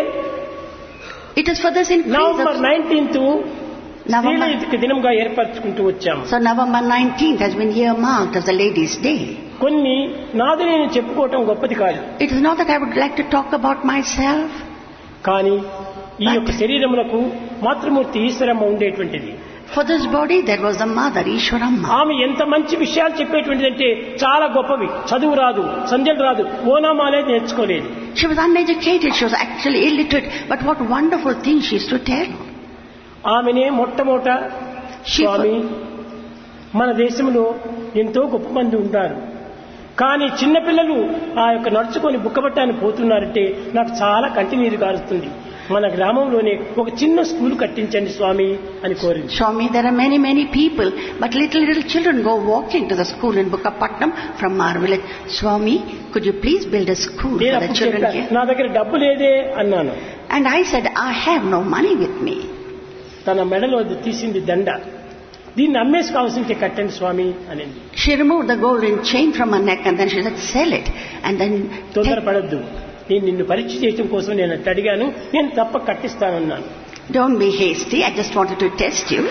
It is for this increase November of nineteenth November. స్త్రీల దినంగా ఏర్పరచుకుంటూ వచ్చాము So November 19th has been earmarked as the Ladies' Day. కొన్ని నాది నేను చెప్పుకోవటం గొప్పది కాదు It is not that I would like to talk about myself, కానీ ఈ యొక్క శరీరములకు మాతృమూర్తి ఈశ్వరమ్మ ఉండేటువంటిది For this body, there was the mother, Ishwaramma. ఆమె ఎంత మంచి విషయాలు చెప్పేటువంటిదంటే చాలా గొప్పవి చదువు రాదు సంధ్యలు రాదు ఓనామా అనేది నేర్చుకోలేదు She was uneducated, she was actually illiterate, but what wonderful things she used to tell. ఆమెనే మొట్టమొదట She, స్వామి మన దేశంలో ఎంతో గొప్ప మంది ఉంటారు కానీ చిన్నపిల్లలు ఆ యొక్క నడుచుకొని బుక్కబట్టాన్ని పోతున్నారంటే నాకు చాలా కంటి నీరు కారుస్తుంది మన గ్రామంలోనే ఒక చిన్న స్కూల్ కట్టించండి స్వామి అని కోరింది Swami, there are many, many people, but little, little children go walking to the school in Bukkapatnam from our village. Swami, could you please build a school నేను for the అప్పుడు children చెప్పా, here? నా దగ్గర డబ్బు లేదే అన్నాను And I said, I have no money with me. తన మెడలో తీసింది దండ దీన్ని అమ్మేసి కావాల్సింటే కట్టండి స్వామి అనింది She removed the golden chain from her neck and then she said, sell it. And then take తొందరపడద్దు నేను నిన్ను పరీక్ష చేయడం కోసం నేను అట్ట అడిగాను నేను తప్ప కట్టిస్తానన్నాను Don't be hasty. I just wanted to test you.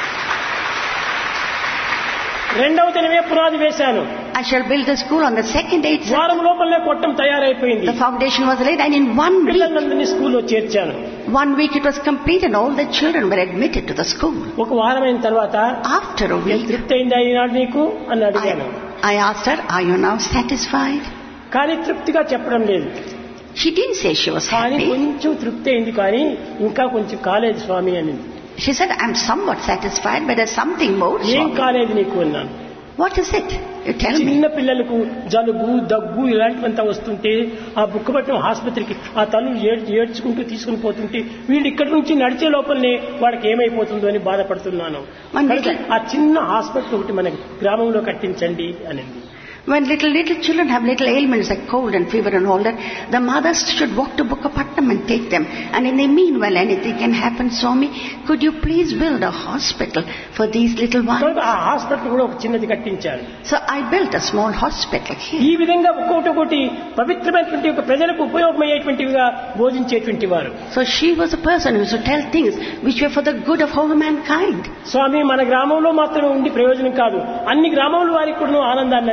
రెండవ దినమే పునాది వేశాను I shall build a school on the second day itself. వారం లోపలనే కొట్టం తయారైపోయింది The foundation was laid and in one week, పిల్లలందరినీ స్కూల్లో చేర్చాను one week it was complete and all the children were admitted to the school. ఒక వారమైన తర్వాత After a "ఏం week, తృప్తి అయిందా ఈనాడు నీకు అని అడిగాను I, I asked her, are you now satisfied? కానీ తృప్తిగా చెప్పడం లేదు She didn't say she was కానీ happy. కొంచెం తృప్తి అయింది కానీ ఇంకా కొంచెం కాలేదు స్వామి అని She said, I'm somewhat satisfied, but there's something more. ఏం Swami. కాలేదు నీకు అన్నాను What is it? You tell me. చిన్న పిల్లలకు జలుబు దగ్గు ఇలాంటివంతా వస్తుంటే ఆ బుక్కపట్నం ఆసుపత్రికి ఆ తల్లు ఏడ్- ఏడ్చుకుంటూ తీసుకుని పోతుంటే వీళ్ళు ఇక్కడి నుంచి నడిచే లోపలనే వాళ్ళకి ఏమైపోతుందో అని బాధపడుతున్నాను మన కనుక little- ఆ చిన్న హాస్పిటల్ ఒకటి మన గ్రామంలో కట్టించండి అనింది When little, little children have little ailments like cold and fever and all that, the mothers should walk to Bukkapatnam and take them. And in the meanwhile, anything can happen. Swami, could you please build a hospital for these little ones? కనుక ఆ హాస్పిటల్ కూడా ఒక చిన్నది కట్టించారు So I built a small hospital here. ఈ విధంగా ఒక్కొక్కటి ఒకటి పవిత్రమైనటువంటి ఒక ప్రజలకు ఉపయోగమయ్యేటువంటివిగా బోధించేటువంటి వారు So she was a person who used to tell things which were for the good of whole mankind. స్వామి మన గ్రామంలో మాత్రమే ఉండి ప్రయోజనం కాదు అన్ని గ్రామముల వారికి కూడా ఆనందాన్ని అందించాలి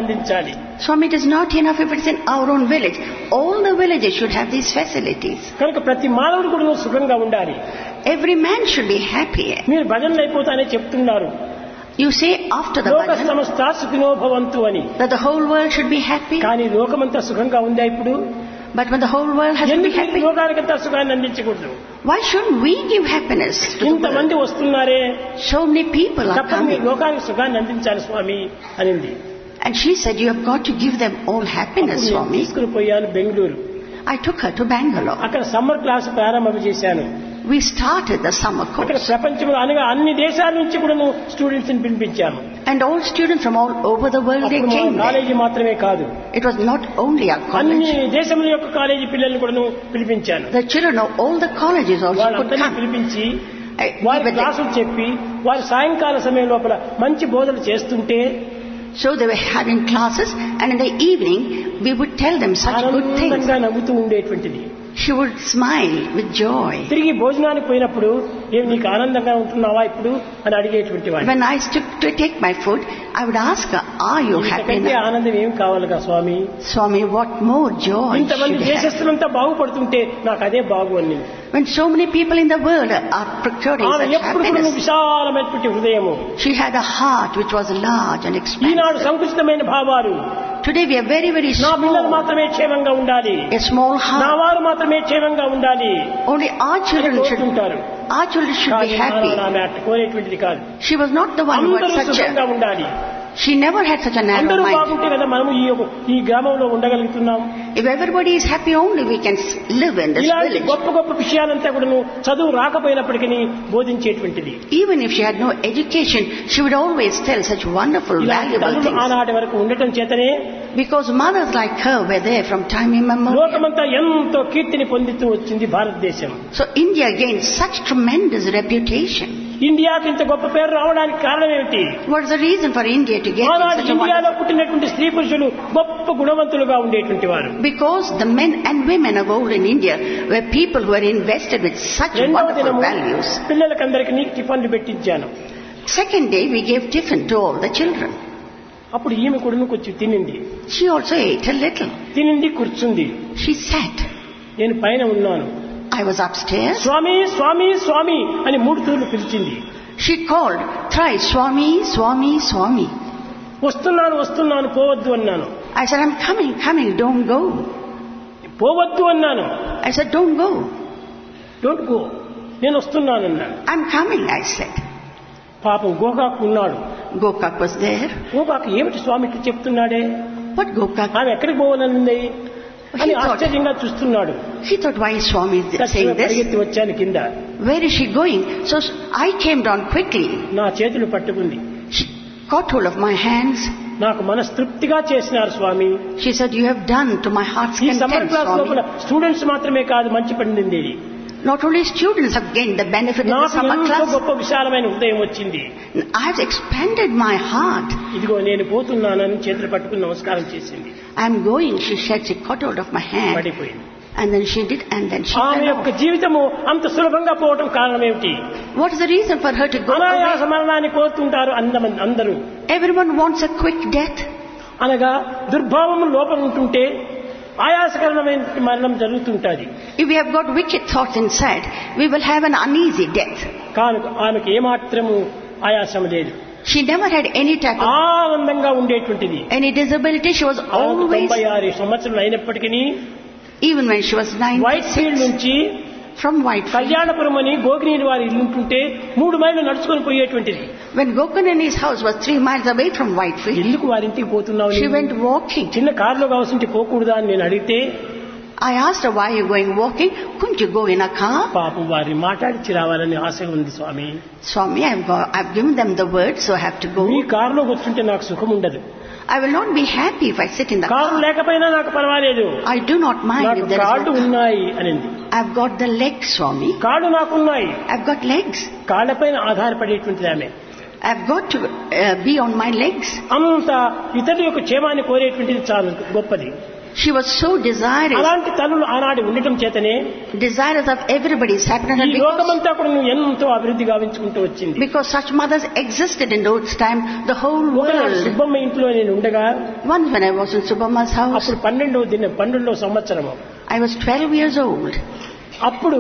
ఉండాలి Swami, it is not enough if it's in our own village. All the villages should have these facilities. కనుక ప్రతి మానవుడు కూడా సుఖంగా ఉండాలి Every man should be happy. మీరు భజనలు అయిపోతానే చెప్తున్నారు You say after the లోక bhajan సమస్త సుఖినో భవంతు అని that the whole world should be happy. కానీ లోకమంతా సుఖంగా ఉందా ఇప్పుడు But when the whole world has to be ఎందుకు ఈ happy, లోకానికంతా సుఖాన్ని అందించకూడదు why shouldn't we give happiness to the ఇంతమంది world? వస్తున్నారే So many people are తప్పని మీ coming. లోకానికి సుఖాన్ని అందించాలి స్వామి అనింది And she said, you have got to give them all happiness, అప్పుడు నేను Swami. తీసుకుని పోయాను Bengaluru I took her to Bangalore. అక్కడ సమ్మర్ క్లాస్ ప్రారంభం చేశాను We started the summer అక్కడ course. ప్రపంచంలో అనగా అన్ని దేశాల నుంచి కూడా స్టూడెంట్స్ ని పిలిపించాము And all students from all over the world, they అప్పుడు మా came there. కాలేజీ మాత్రమే కాదు It was not only our అన్ని college. దేశముల యొక్క కాలేజీ పిల్లల్ని కూడా పిలిపించాను The children of all the colleges also could వాళ్ళందరినీ come. పిలిపించి I- వారి we were there. క్లాసులు చెప్పి వారి సాయంకాల సమయం లోపల మంచి బోధనలు చేస్తుంటే So they were having classes and in the evening we would tell them such good things. ఆనందంగా నవ్వుతూ ఉండేటువంటిది She would smile with joy. తిరిగి భోజనానికి పోయినప్పుడు ఏమి నీకు ఆనందంగా ఉంటున్నావా ఇప్పుడు అని అడిగేటువంటి వాడు When I took to take my food, I would ask her, are you happy ఇంతకంటే now? ఆనందం ఏం కావాలిగా స్వామి Swami, what more joy ఇంతమంది should we have? దేశస్తులంతా బాగుపడుతుంటే నాకు అదే బాగు అని When so many people in the world are procuring ఆమె such ఎప్పుడు కూడా happiness. విశాలమైనటువంటి హృదయము She had a heart which was large and expansive. ఈనాడు సంకుచితమైన భావాలు Today we are very, very నా పిల్లలు small. మాత్రమే క్షేమంగా ఉండాలి A small నా heart. వారు మాత్రమే క్షేమంగా ఉండాలి Only our children should, కోరుకుంటారు our children should be కానీ happy. ఆమె అట్ట కోరేటువంటిది కాదు She was not the one who అందరూ had such సుఖంగా a, ఉండాలి she never had such a narrow అందరూ mind. బాగుంటే కదా మనము ఈ యొక్క- ఈ గ్రామంలో ఉండగలుగుతున్నాం If everybody is happy only, we can s- live in this ఇలాంటి village. గొప్ప గొప్ప విషయాలంతా కూడా చదువు రాకపోయినప్పటికీ బోధించేటువంటిది Even if she had no education, she would always tell such wonderful, ఇలాంటి valuable తల్లులు things. ఆనాటి వరకు ఉండటం చేతనే Because mothers like her were there from time immemorial. లోకమంతా ఎంతో కీర్తిని పొందుతూ వచ్చింది భారతదేశం So India gained such tremendous reputation. ఇండియాకి ఇంత గొప్ప పేరు రావడానికి కారణం ఏమిటి What is the reason for India to get ఆనాడు such a ఇండియాలో wonderful... పుట్టినటువంటి స్త్రీ పురుషులు గొప్ప గుణవంతులుగా ఉండేటువంటి వారు Because the men and women of old in India were people who were invested with such రెండవ wonderful దినము values. పిల్లలకందరికీ టిఫన్లు పెట్టించాను Second day, we gave tiffin to all the children. అప్పుడు ఈమె కొడుకు కొంచెం తినింది She also ate a little. తినింది కూర్చుంది She sat. నేను పైన ఉన్నాను I was upstairs. స్వామి స్వామి స్వామి అని మూడు తూర్లు పిలిచింది She called thrice, Swami, Swami, Swami. వస్తున్నాను వస్తున్నాను పోవద్దు అన్నాను I said, I'm coming, coming, don't go. పోవద్దు అన్నాను I said, don't go. Don't go నేను వస్తున్నాను అన్నాడు I'm coming, I said. పాపం గోకాకు ఉన్నాడు Gokak was there. గోకాకు ఏమిటి స్వామి ఇట్లా చెప్తున్నాడే What Gokak? ఆమె ఎక్కడికి పోవాలనుంది అని He thought, ఆశ్చర్యంగా చూస్తున్నాడు he thought, why is Swami చక్కగా saying this? పరిగెత్తి వచ్చాను కింద Where is she going? So I came down quickly. నా చేతులు పట్టుకుంది She caught hold of my hands. నాకు మనస్తృప్తిగా చేసినారు స్వామి She said, you have done to my heart's ఈ సమ్మర్ content, క్లాస్ లోపల Swami. స్టూడెంట్స్ మాత్రమే కాదు మంచి పండింది ఇది. Not only students have gained the benefit of the నాకు summer ఎంతో class, గొప్ప విశాలమైన హృదయం వచ్చింది I have expanded my heart. ఇదిగో నేను పోతున్నానని చేతులు పట్టుకుని నమస్కారం చేసింది I am going, she said, she caught hold of my hand. పడిపోయింది And then she did, and then she ఆమె fell యొక్క off. జీవితము అంత సులభంగా పోవటం కారణం ఏమిటి What is the reason for her to go అనాయాస away? మరణాన్ని కోరుతుంటారు అందమంది అందరూ Everyone wants a quick death. అనగా దుర్భావము లోపల ఉంటుంటే ఆయాసకరమైన మరణం జరుగుతుంటుంది If we have got wicked thoughts inside, we will have an uneasy death. కాను ఆమెకు ఏమాత్రము ఆయాసం లేదు She never had any type of ఆనందంగా ఉండేటువంటిది any disability. She was ఆమెకు always, తొంభై ఆరు సంవత్సరాలు అయినప్పటికీ even when she was Whitefield 96, నుంచి from Whitefield. కళ్యాణపురం అని గోగినేని వారి ఇల్లు ఉంటుంటే మూడు మైళ్ళు నడుచుకొని పోయేటువంటిది When Gokanani's house was three miles away from Whitefield, ఎందుకు వారింటికి పోతున్నావు she నీవు? went walking. చిన్న కారులో కావాల్సింటే పోకూడదా అని నేను అడిగితే I asked her, why are you going walking? Couldn't you go in a car? పాపం వారిని మాట్లాడిచి రావాలని ఆశ ఉంది స్వామి Swami, I've, got, I've given them the word, so I have to me go. కారులో కూర్చుంటే నాకు సుఖం ఉండదు I will not be happy if I sit in the car car. లేకపోయినా నాకు పర్వాలేదు I do not mind నాకు if there కాళ్ళు is no ఉన్నాయి అనింది I've got the legs, Swami. కాళ్ళు నాకున్నాయి I've got legs. కాళ్ళపైన ఆధారపడేటువంటిది ఆమె I've got to uh, be on my legs. అంత ఇతరుల యొక్క క్షేమాన్ని కోరేటువంటిది చాలా గొప్పది She was so desirous, అలాంటి తల్లులు ఆనాడు ఉండటం చేతనే desirous of everybody's happiness ఈ and because, లోకమంతా కూడా నువ్వు ఎంతో అభివృద్ధి గావించుకుంటూ వచ్చింది because such mothers existed in those time, the whole ఒకనాడు world. సుబ్బమ్మ ఇంట్లో నేను ఉండగా Once when I was in Subama's house, అప్పుడు పన్నెండవ దిన పన్నెండవ సంవత్సరము I was 12 years old. అప్పుడు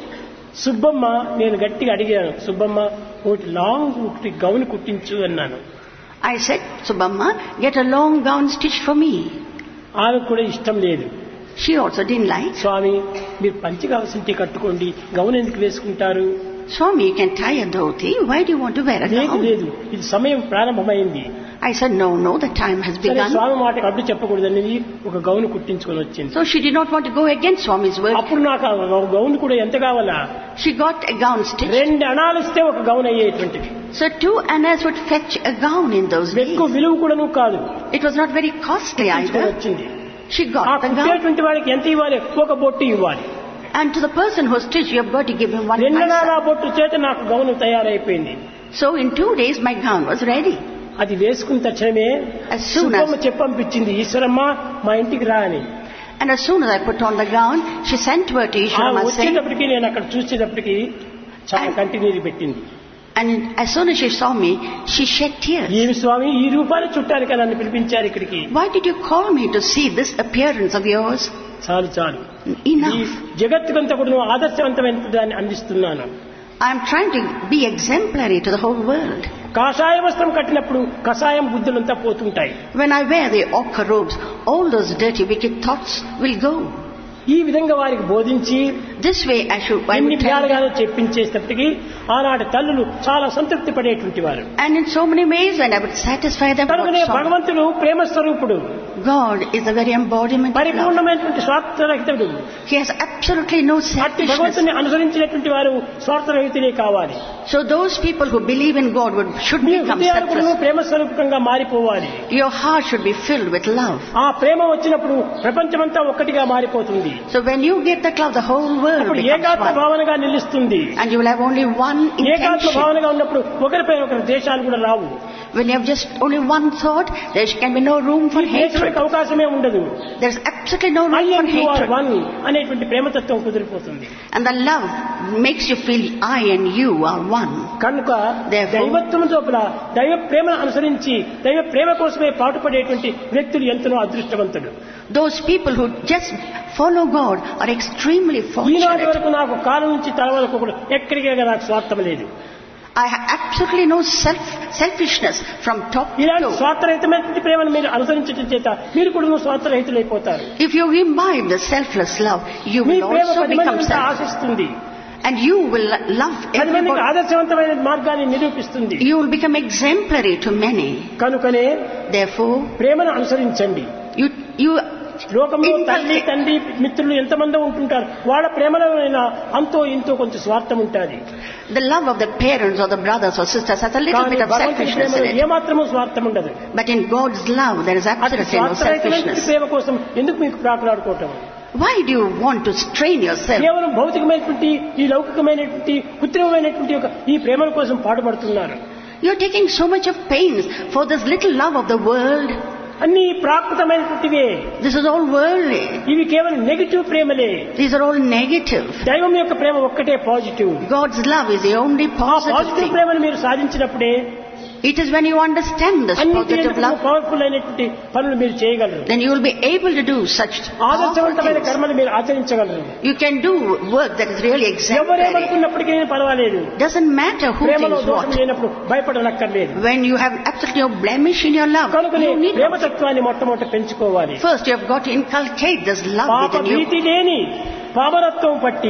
సుబ్బమ్మ నేను గట్టిగా అడిగాను సుబ్బమ్మ ఒకటి లాంగ్ ఒకటి గౌన్ కుట్టించు అన్నాను I said, Subamma, get a long gown stitched for me. ఆమెకు కూడా ఇష్టం లేదు She also didn't like. స్వామి మీరు పంచి కావాల్సింటే కట్టుకోండి గౌన్ ఎందుకు వేసుకుంటారు Swami, you can tie a dhoti. Why do you want to wear a లేదు gown? లేదు ఇది సమయం ప్రారంభమైంది I said, no, no, the time has సరే begun. స్వామి మాటకు అడ్డు చెప్పకూడదని ఒక గౌన్ కుట్టించుకొని వచ్చింది So she did not want to go against Swami's word. అప్పుడు నాకు ఆ గౌన్ కూడా ఎంత కావాలా She got a gown stitched. రెండు అణాలు ఇస్తే ఒక గౌన్ అయ్యేటువంటిది So two annas would fetch a gown in those days. ఎక్కువ విలువ కూడాను కాదు It was not very costly కుట్టించుకొని either. వచ్చింది She ఆ got the gown. కుట్టేటువంటి వాడికి ఎంత ఇవ్వాలి ఒక బొట్టు ఇవ్వాలి And to the person who stitched, you have got to give him one రెండు అణాల paisa. బొట్టు చేత నాకు గౌన్ తయారైపోయింది So in two days, my gown was ready. అది వేసుకున్న తక్షణమే As soon as- Subbamma చెప్పంపించింది Eshwaramma మా ఇంటికి రా అని And as soon as I put on the gown, she sent word to ఆ Ishwarama saying, వచ్చేటప్పటికి నేను అక్కడ చూసేటప్పటికి చాలా కంటి నీరు పెట్టింది and as soon as she saw me, she shed tears. ఏమి స్వామి ఈ రూపాన్ని చుట్టానికి నన్ను పిలిపించారు ఇక్కడికి Why did you call me to see this appearance of yours? చాలు చాలు ఈ Enough. జగత్తుకంతా కూడా నువ్వు ఆదర్శవంతమైన దాన్ని అందిస్తున్నాను I am trying to be exemplary to the whole world. కాషాయ వస్త్రం కట్టినప్పుడు కషాయం బుద్ధులంతా పోతుంటాయి When I wear the ochre robes, all those dirty, wicked thoughts will go. ఈ విధంగా వారికి బోధించి This way I should, I ఎన్ని would tell them. విధాలుగానో చెప్పించేటప్పటికి ఆనాటి తల్లులు చాలా సంతృప్తి పడేటువంటి వారు And in so many ways, when I would satisfy them, కనుకనే what sort- భగవంతుడు ప్రేమ స్వరూపుడు God is the very embodiment of love. పరిపూర్ణమైనటువంటి స్వార్థరహితుడు He has absolutely no అట్టి selfishness. భగవంతుని అనుసరించినటువంటి వారు స్వార్థరహితులే కావాలి So those people who believe in God would, should me become హృదయాలు కూడా selfless. ప్రేమ స్వరూపకంగా మారిపోవాలి Your heart should be filled with love. ఆ ప్రేమ వచ్చినప్పుడు ప్రపంచమంతా ఒక్కటిగా మారిపోతుంది So when you get that love, the whole world అప్పుడు becomes ఏకాత్మ one. భావనగా నిలుస్తుంది And you will have only one ఏకాత్మ intention. భావనగా ఉన్నప్పుడు ఒకరిపై ఒకరి దేశాలు కూడా రావు When you have just only one thought, there can be no room for ఈ hatred. దేశానికి అవకాశమే ఉండదు There's absolutely no I room and for you are hatred. One అనేటువంటి ప్రేమతత్వం కుదిరిపోతుంది And the love makes you feel I and you are one. కనుక Therefore- దైవత్వం చోపల దైవ ప్రేమను అనుసరించి దైవ ప్రేమ కోసమే పాటుపడేటువంటి వ్యక్తులు ఎంతనో అదృష్టవంతుడు Those people who just follow God are extremely ఈనాటి fortunate. వరకు నాకు కాలం నుంచి తల వరకు కూడా ఎక్కడికే నాకు స్వార్థం లేదు I have absolutely no self selfishness from top to ఇలాంటి toe. స్వార్థరహితమైనటువంటి ప్రేమను మీరు అనుసరించడం చేత మీరు కూడా స్వార్థరహితులైపోతారు If you imbibe the selfless love, you me will Prema also పది become మందిని selfless. ఆశిస్తుంది And you will love పది మందికి everybody. ఆదర్శవంతమైన మార్గాన్ని నిరూపిస్తుంది You will become exemplary to many. కనుకనే Therefore, ప్రేమను అనుసరించండి you, you, లోకంలో Inculcate. తల్లి తండ్రి మిత్రులు ఎంతమంది ఉంటుంటారు వాళ్ళ ప్రేమలో అంతో ఇంతో కొంచెం స్వార్థం ఉంటుంది the love of the parents or the brothers or sisters has a little కానీ bit of భగవంతుని selfishness ప్రేమలో in it. ఏమాత్రము స్వార్థం ఉండదు But in God's love, there is అతి absolutely no స్వార్థరహితమైన selfishness. ప్రేమ కోసం ఎందుకు మీకు ప్రాకులాడుకోవటం Why do you want to strain yourself? కేవలం భౌతికమైనటువంటి ఈ లౌకికమైనటువంటి కృత్రిమమైనటువంటి ఒక ఈ ప్రేమల కోసం పాటుపడుతున్నారు You're taking so much of pains for this little love of the world. అన్ని ప్రాకృతమైనటువంటివే This is all worldly. ఇవి కేవలం నెగిటివ్ ప్రేమలే These are all negative. దైవం యొక్క ప్రేమ ఒక్కటే positive God's love is the only ఆ positive పాజిటివ్ thing. ప్రేమను మీరు సాధించినప్పుడే It is when you understand this అన్నింటి positive love, పవర్ఫుల్ అయినటువంటి పనులు మీరు చేయగలరు then you will be able to do such powerful ఆదర్శవంతమైన things. కర్మలు మీరు ఆచరించగలరు You can do work that is really exemplary. ఎవరేమనుకున్నప్పటికీ నేను పర్వాలేదు Doesn't matter who ప్రేమలో thinks దోషం what. లేనప్పుడు భయపడనక్కర్లేదు When you have absolutely no blemish in your love, కనుకనే you need ప్రేమతత్వాన్ని మొట్టమొదట పెంచుకోవాలి First, you have got to inculcate this love పాప within you. భీతి లేని పామరత్వం పట్టి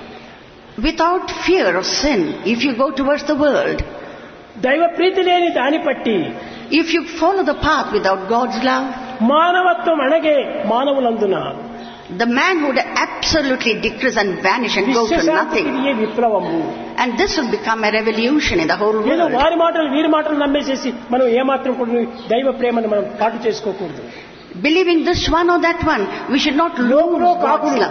Without fear of sin, if you go towards the world, దైవ ప్రీతి లేని దాని పట్టి if you follow the path without God's love, మానవత్వం అణగే మానవులందున the man would absolutely decrease and vanish and go to nothing. విశ్వశాంతికి విప్లవము And this will become a revolution in the whole ఏదో world. వారి మాటలు వీరి మాటలు నమ్మేసేసి మనం ఏమాత్రం కూడా దైవ ప్రేమను మనం పాటు చేసుకోకూడదు Believing this one or that one, we should not lose లోకులో God's కాకుడు love.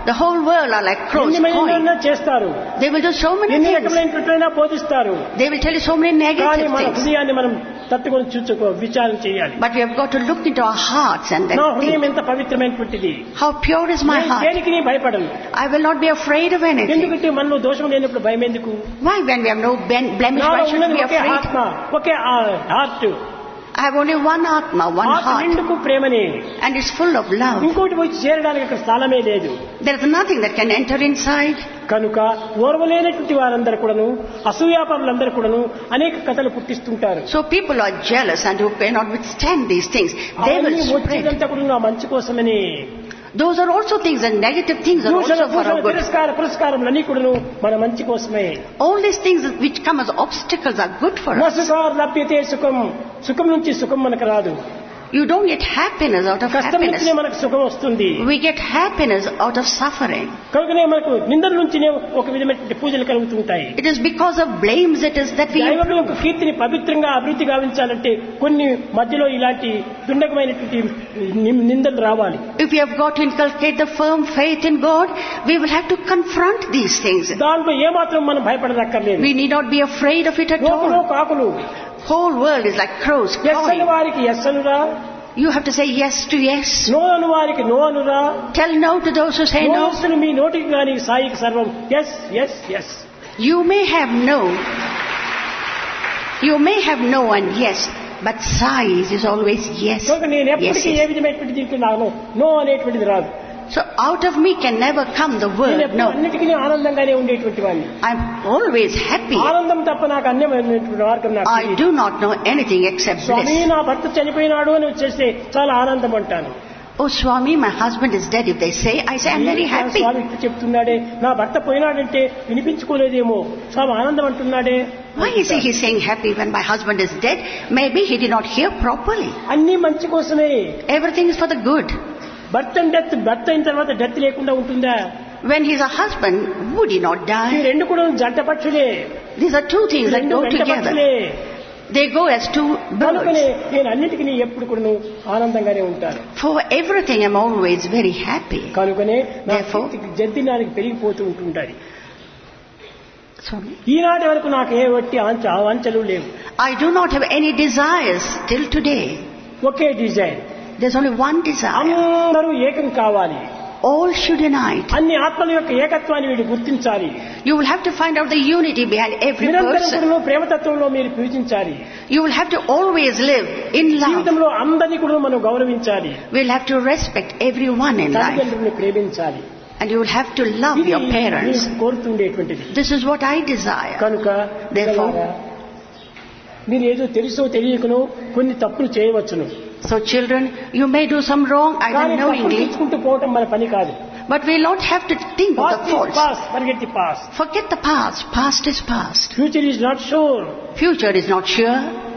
The whole world are like crows. ఎన్ని cawing. మైనా చేస్తారు They will do so many ఎన్ని things. రకమైనటువంటి బోధిస్తారు They will tell you so many కానీ negative మన things. హృదయాన్ని మనం తట్టుకొని చూసుకో విచారణ చేయాలి But we have got to look into our hearts and నా then హృదయం think, ఎంత పవిత్రమైనటువంటిది how pure is my నేను heart? దేనికి నీ భయపడను I will not be afraid of anything. ఎందుకంటే మనలో దోషం లేనప్పుడు భయం ఎందుకు Why, when we have no ben- blemish, నాలో why should we ఉన్నది be ఒకే afraid? ఆత్మ ఒకే heart I have only one Atma, one ఆత్మ heart, నిండుకు ప్రేమని and it's full of love. ఇంకోటి వచ్చి చేరడానికి అక్కడ స్థలమే లేదు There is nothing that can enter inside. కనుక ఓర్వలేనటువంటి వారందరూ కూడాను అసూయాపరులందరూ కూడాను అనేక కథలు పుట్టిస్తుంటారు So people are jealous and who cannot withstand these things. They will అవన్నీ spread. వచ్చేదంతా కూడా నా మంచి కోసమని Those are also things and negative things are దూషణ also for భూషణ our good. తిరస్కార పురస్కారములన్నీ కూడాను మన మంచి కోసమే All these things which come as obstacles are good for us. నసుకార్ లభ్యతే సుఖం సుఖం నుంచి సుఖం మనకు రాదు You don't get happiness out of కష్టం నుంచినే happiness. మనకు సుఖం వస్తుంది We get happiness out of suffering. కనుకనే మనకు నిందల నుంచినే ఒక విధమైనటువంటి పూజలు కలుగుతుంటాయి It is because of blames it is that we దైవం యొక్క కీర్తిని పవిత్రంగా అభివృద్ధి గావించాలంటే కొన్ని మధ్యలో ఇలాంటి దుండకమైనటువంటి ని- నిందలు రావాలి If we have got to inculcate the firm faith in God, we will have to confront these things. దాంట్లో ఏమాత్రం మనం భయపడదక్కర్లేదు We need not be afraid of it at లోకులో all. కాకులు Whole world is like crows yes అని cawing. వారికి ఎస్ అనురా You have to say yes to yes. No అను వారికి నో అనురా Tell no to those who say no. నోసులు మీ నోటికి కానీ సాయికి సర్వం yes yes yes You may have no. You may have no and yes, but size is always yes. కనుక నేను yes, ఎప్పటికీ ఏ yes. విధమైనటువంటి దీంట్లో నాకు నో అనేటువంటిది రాదు So out of me can never come the నేను word ఎప్పుడు no. అన్నిటికీ ఆనందంగానే ఉండేటువంటి వాడిని I'm always happy. ఆనందం తప్ప నాకు అన్యమైనటువంటి మార్గం నాకు I తెలియదు. do not know anything except Swamy bliss. నా భర్త చనిపోయినాడు అని వచ్చేస్తే చాలా ఆనందం అంటాను Oh Swami, my husband is dead. If they say, I say I'm very happy. స్వామి ఇట్లా చెప్తున్నాడే నా భర్త పోయినాడంటే వినిపించుకోలేదేమో స్వామి ఆనందం అంటున్నాడే Why is he he's saying happy when my husband is dead? Maybe he did not hear properly. అన్ని మంచి కోసమే Everything is for the good. భర్త డెత్ భర్త అయిన తర్వాత డెత్ లేకుండా ఉంటుందా When he's a husband, would he not ఈ die? రెండు కూడా జంట పక్షులే These are two ఈ things that రెండు go వెంట together. పక్షులే They go as two కనుకనే birds. నేను అన్నిటికీ ఎప్పుడు కూడా ఆనందంగానే ఉంటాను For everything, I'm always very happy. కనుకనే నా Therefore- కీర్తికి జద్దినానికి పెరిగిపోతూ ఉంటుంటాయి Swami. ఈనాటి వరకు నాకు ఏ వట్టి ఆంచ ఆంచలు లేవు I do not have any desires till today. ఒకే design There's only one desire. అందరూ ఏకం కావాలి All should unite. అన్ని ఆత్మల యొక్క ఏకత్వాన్ని వీడు గుర్తించాలి You will have to find out the unity behind every నిరంతరం person. కూడా ప్రేమతత్వంలో మీరు పూజించాలి You will have to always live in love. జీవితంలో అందరినీ కూడా మనం గౌరవించాలి We'll have to respect everyone in life. తల్లిదండ్రులను ప్రేమించాలి And you will have to love ఇది your parents. నేను కోరుతుండేటువంటిది This is what I desire. కనుక Therefore- పిల్లలారా, మీరు ఏదో తెలుసో తెలియకనో కొన్ని తప్పులు చేయవచ్చును So children, you may do some wrong కానీ either తప్పులు knowingly, తీసుకుంటూ పోవటం మన పని కాదు but we'll not have to think of the faults. Past పరిగెత్తి past Forget the past. Past is past. Future is not sure Future is not sure.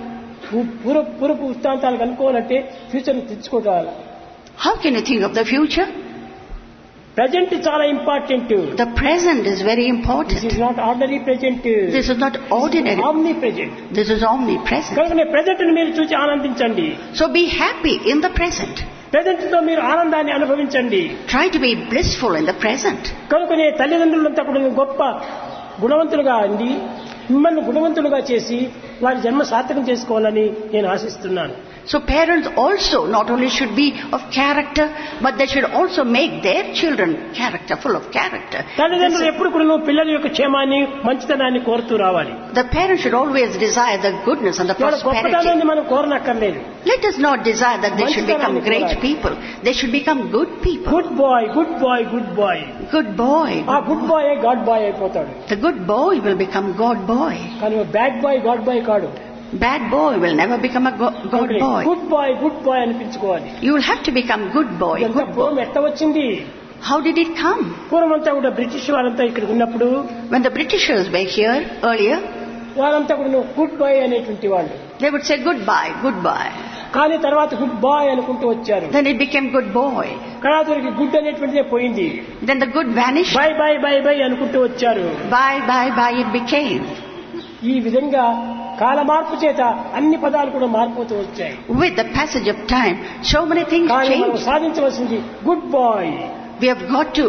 పూర్వ పూర్వపు వృత్తాంతాలు కనుక్కోవాలంటే ఫ్యూచర్ తెచ్చుకోవాలి How can you think of the future? Present చాలా important The present is very this important. Is not ordinary present This is not ordinary. Omnipresent This is omnipresent. కనుక ప్రెజెంట్ మీరు చూసి ఆనందించండి So be happy in the present. Present తో మీరు ఆనందాన్ని అనుభవించండి Try to be blissful in the present. కనుకనే తల్లిదండ్రులంతా కూడా గొప్ప గుణవంతులుగా అండి మిమ్మల్ని గుణవంతులుగా చేసి వారి జన్మ సార్థకం చేసుకోవాలని నేను ఆశిస్తున్నాను So parents also not only should be of character, but they should also make their children character, full of character. తల్లిదండ్రులు ఎప్పుడు కూడా పిల్లల యొక్క క్షేమాన్ని మంచితనాన్ని కోరుతూ రావాలి The parents should always desire the goodness and the వాళ్ళ prosperity. గొప్పతనాన్ని మనం కోరనక్కర్లేదు Let us not desire that they should become great people. They should become good people. Good boy good boy good boy Good boy. ఆ గుడ్ బాయ్ గాడ్ బాయ్ అయిపోతాడు The good boy will become God boy. కానీ బ్యాడ్ బాయ్ గాడ్ బాయ్ కాడు Bad boy will never become a go- God boy. Good boy good boy అనిపించుకోవాలి You will have to become good boy, ఇదంతా good పూర్వం boy. ఎట్ట వచ్చింది How did it come? పూర్వం అంతా కూడా బ్రిటిష్ వాళ్ళంతా ఇక్కడ ఉన్నప్పుడు When the Britishers were here earlier, వాళ్ళంతా కూడా గుడ్ బాయ్ అనేటువంటి వాళ్ళు they would say goodbye, goodbye. కానీ తర్వాత గుడ్ బాయ్ అనుకుంటూ వచ్చారు Then it became good boy. కళాతురికి గుడ్ అనేటువంటిదే పోయింది Then the good vanished. Bye bye bye bye అనుకుంటూ వచ్చారు Bye, bye, bye it became. ఈ విధంగా కాల మార్పు చేత అన్ని పదాలు కూడా మారిపోతూ వచ్చాయి With the passage of time, so many things కానీ మనం changed. సాధించవలసింది good boy We have got to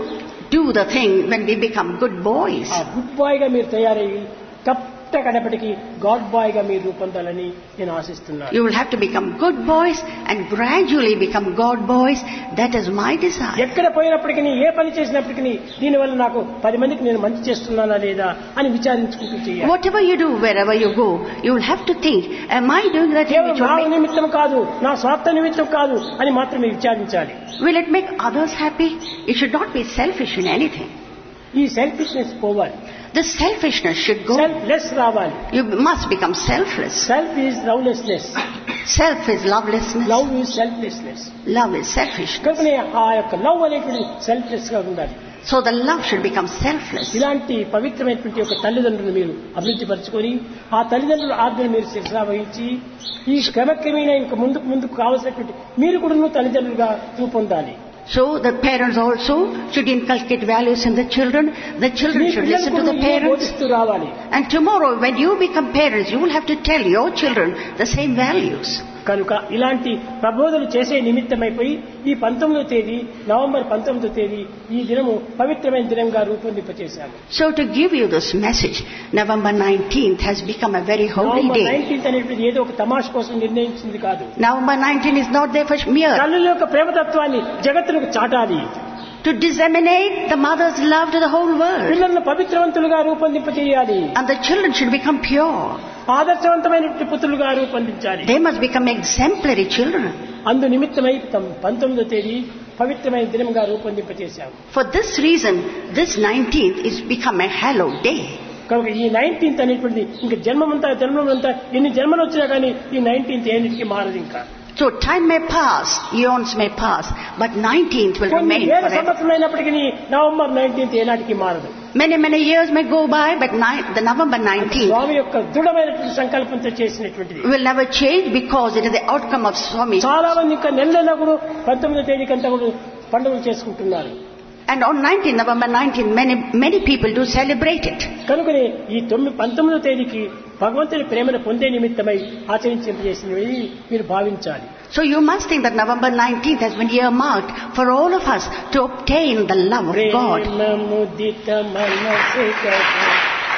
do the thing when we become good boys. ఆ గుడ్ బాయ్ గా మీరు తయారయ్యి కట్ట కడపటికి గాడ్ బాయ్ గా మీరు రూపొందాలని నేను ఆశిస్తున్నాను You will have to become good boys and gradually become God boys. That is my desire. ఎక్కడ పోయినప్పటికీ ఏ పని చేసినప్పటికీ దీనివల్ల నాకు పది మందికి నేను మంచి చేస్తున్నానా లేదా అని విచారించుకుంటూ చేయాలి Whatever you do, wherever you go, you will have to think, am I doing that thing కేవలం which నా will make, నిమిత్తం కాదు నా స్వార్థ నిమిత్తం కాదు అని మాత్రమే విచారించాలి will it make others happy? It should not be selfish in anything. ఈ సెల్ఫిష్నెస్ పోవాలి The selfishness should go. Selfless రావాలి You must become selfless. Self is lovelessness Self is lovelessness. Love is selflessness Love is selfishness. కనుకనే ఆ యొక్క లవ్ అనేటువంటి సెల్ఫ్లెస్ గా ఉండాలి So the love should become selfless. ఇలాంటి పవిత్రమైనటువంటి ఒక తల్లిదండ్రులు మీరు అభివృద్ధి పరచుకొని ఆ తల్లిదండ్రుల ఆజ్ఞను మీరు శిరసా వహించి ఈ క్రమక్రమేణా ఇంక ముందుకు ముందుకు కావలసినటువంటి మీరు కూడా తల్లిదండ్రులుగా రూపొందాలి So the parents also should inculcate values in the children. The me children should listen to పిల్లలకు the ఇవే parents. బోధిస్తూ రావాలి And tomorrow when you become parents, you will have to tell your children the same values. కనుక ఇలాంటి ప్రబోధనలు చేసే నిమిత్తమైపోయి ఈ పంతొమ్మిదో తేదీ నవంబర్ పంతొమ్మిదో తేదీ ఈ దినము పవిత్రమైన దినంగా రూపొందింపచేశాము So to give you this message, November 19th has become a very holy November day. Nineteenth అనేటువంటి ఏదో ఒక తమాష కోసం నిర్ణయించింది కాదు November 19 is not there for mere తల్లుల యొక్క ప్రేమతత్వాన్ని జగత్తులకు చాటాలి to disseminate the mother's love to the whole world. పిల్లలను పవిత్రవంతులుగా రూపొందింపచేయాలి And the children should become pure. ఆదర్శవంతమైనటువంటి పుత్రులుగా రూపొందించాలి They must become exemplary children. అందు నిమిత్తమై తమ పంతొమ్మిదో తేదీ పవిత్రమైన దినంగా రూపొందింపచేశాము For this reason, this 19th is become a hallowed day. కనుక ఈ నైన్టీన్త్ అనేటువంటిది ఇంకా జన్మమంతా జన్మమంతా ఎన్ని జన్మలు వచ్చినా కానీ ఈ నైన్టీన్త్ ఏనిటికి మారదు ఇంకా So time may pass, eons may pass, but 19th will కొన్ని remain వేల forever. సంవత్సరమైనప్పటికీ నవంబర్ నైన్టీన్త్ ఏనాటికి మారదు Many, many years may go by, but ni- the November 19th స్వామి యొక్క దృఢమైనటువంటి సంకల్పంతో చేసినటువంటిది will never change because it is the outcome of Swami. చాలా మంది ఇంకా నెల నెల కూడా పంతొమ్మిదో తేదీకంతా కూడా పండుగలు చేసుకుంటున్నారు And on 19th, November 19th, many, many people do celebrate it. కనుకనే ఈ తొమ్మిది పంతొమ్మిదో తేదీకి భగవంతుని ప్రేమను పొందే నిమిత్తమై ఆచరించేసినవి మీరు భావించాలి So you must think that November 19th has been earmarked for all of us to obtain the love of God. ప్రేమ ముదిత మనసు కథ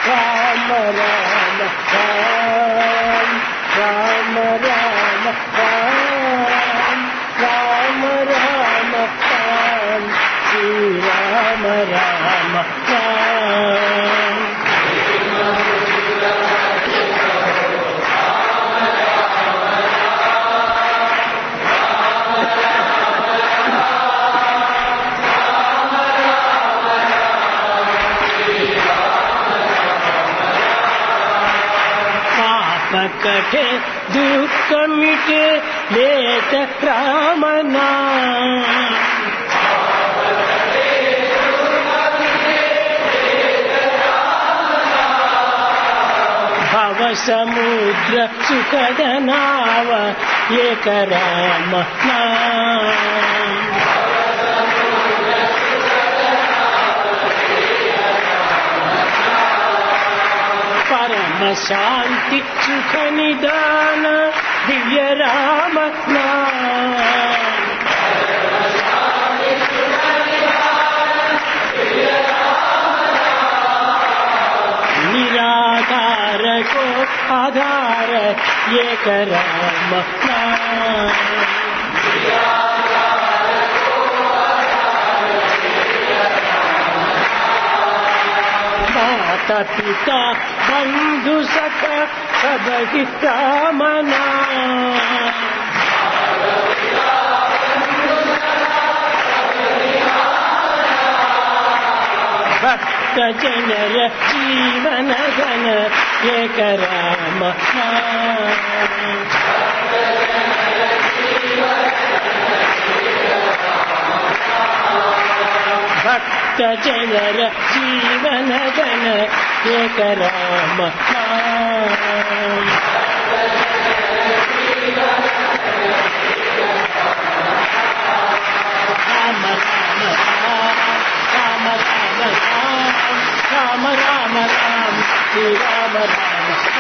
రామ రామ రామ రామ రామ రామ రామ రామ రామ శ్రీ రామ రామ రామ పాప కఠే దుఃఖ మిటే లేత రామనా భవ సముద్ర సుఖద నావ ఏక రామ నామ పరమ శాంతి సుఖ నిదాన దివ్య రామ నామ निराधार को आधार ये राम नाम। माता पिता बंधु सख सब ही कामना भक्त जनर जीवन गण एक राम नाम। भक्त जनर जीवन गण एक राम नाम। राम राम राम राम राम राम राम राम राम श्री राम राम